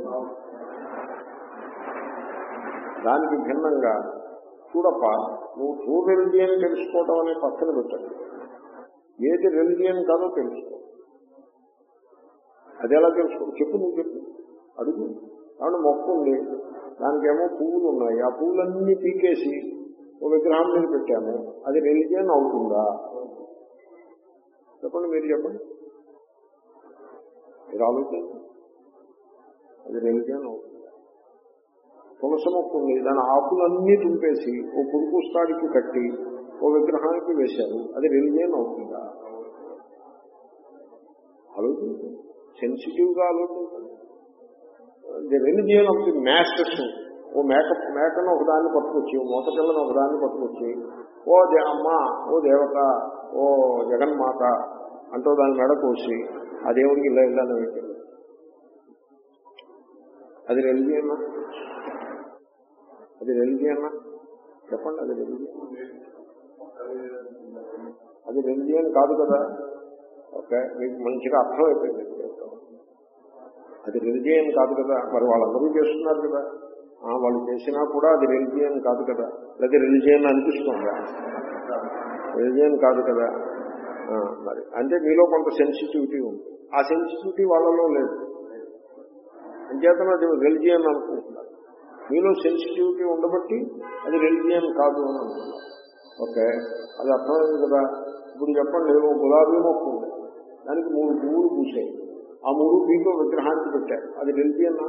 దానికి భిన్నంగా చూడప్ప నువ్వు ట్రూ రెలిజియన్ తెలుసుకోవడం అనే పక్కన పెట్టండి ఏది రెలిజియన్ కాదో తెలుసుకో అది ఎలా తెలుసుకో చెప్పు నువ్వు చెప్పు అడుగు కాబట్టి మొక్క ఉంది దానికేమో పువ్వులు ఉన్నాయి ఆ పువ్వులన్నీ పీకేసి ఒక విగ్రహం మీద పెట్టాము అది రెలిజియన్ అవుతుందా చెప్పండి మీరు చెప్పండి మీరు ఆలోచించండి అది రెలిజియన్ అవుతుంది తులసి మొక్క ఉంది దాని ఆకులన్నీ తుంపేసి ఓ పురుకుస్తాడికి కట్టి ఓ విగ్రహానికి వేశారు అది రిలిజియన్ అవుతుందా ఆలోచించండి సెన్సిటివ్ గా ఆలోచించండి the religion of the masters ఓ మేక మేకను ఒకదాన్ని పట్టుకొచ్చి ఓ మోతపిల్లను ఒకదాన్ని పట్టుకొచ్చి ఓ దే అమ్మ ఓ దేవత ఓ జగన్మాత అంటూ దాని మెడ కోసి ఆ దేవుడికి ఇలా ఇలా పెట్టింది అది రెలిజియన్ అది రెలిజియన్ చెప్పండి అది రెలిజియన్ అది రెలిజియన్ కాదు కదా ఓకే మీకు మంచిగా అర్థం అయిపోయింది ఇప్పుడు చెప్తాను. అది రెలిజియన్ కాదు కదా మరి వాళ్ళందరూ చేస్తున్నారు కదా ఆ, వాళ్ళు చేసినా కూడా అది రెలిజియన్ కాదు కదా లేదా రెలిజియన్ అనిపిస్తుందా రెలిజియన్ కాదు కదా ఆ, మరి అంటే మీలో కొంత సెన్సిటివిటీ ఉంది ఆ సెన్సిటివిటీ వాళ్ళలో లేదు అంచేతన అది రెలిజియన్ అనుకుంటున్నారు మీలో సెన్సిటివిటీ ఉండబట్టి అది రెలిజియన్ కాదు అని అనుకున్నారు ఓకే అది అర్థమైంది కదా ఇప్పుడు చెప్పండి ఓ గులాబీ మొక్క ఉంది దానికి మూడు పువ్వులు పూసాయి ఆ మూడు పీకో విగ్రహానికి పెట్టారు అది రెలిజియన్నా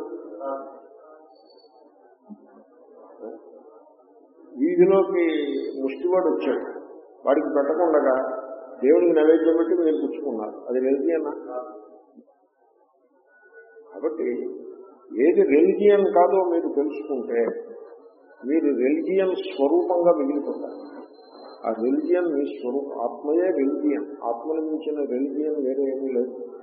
వీధిలోకి ముష్టివాడు వచ్చాడు వాడికి పెట్టకుండా దేవుడికి నైవేద్యం పెట్టి మీరు పుచ్చుకున్నారు అది రెలిజియన్నా కాబట్టి ఏది రెలిజియన్ కాదో మీరు తెలుసుకుంటే మీరు రెలిజియన్ స్వరూపంగా మిగిలిపోతారు ఆ రెలిజియన్ మీ స్వరూపం ఆత్మయే రెలిజియన్ ఆత్మను మించిన రెలిజియన్ వేరే ఏమీ లేదు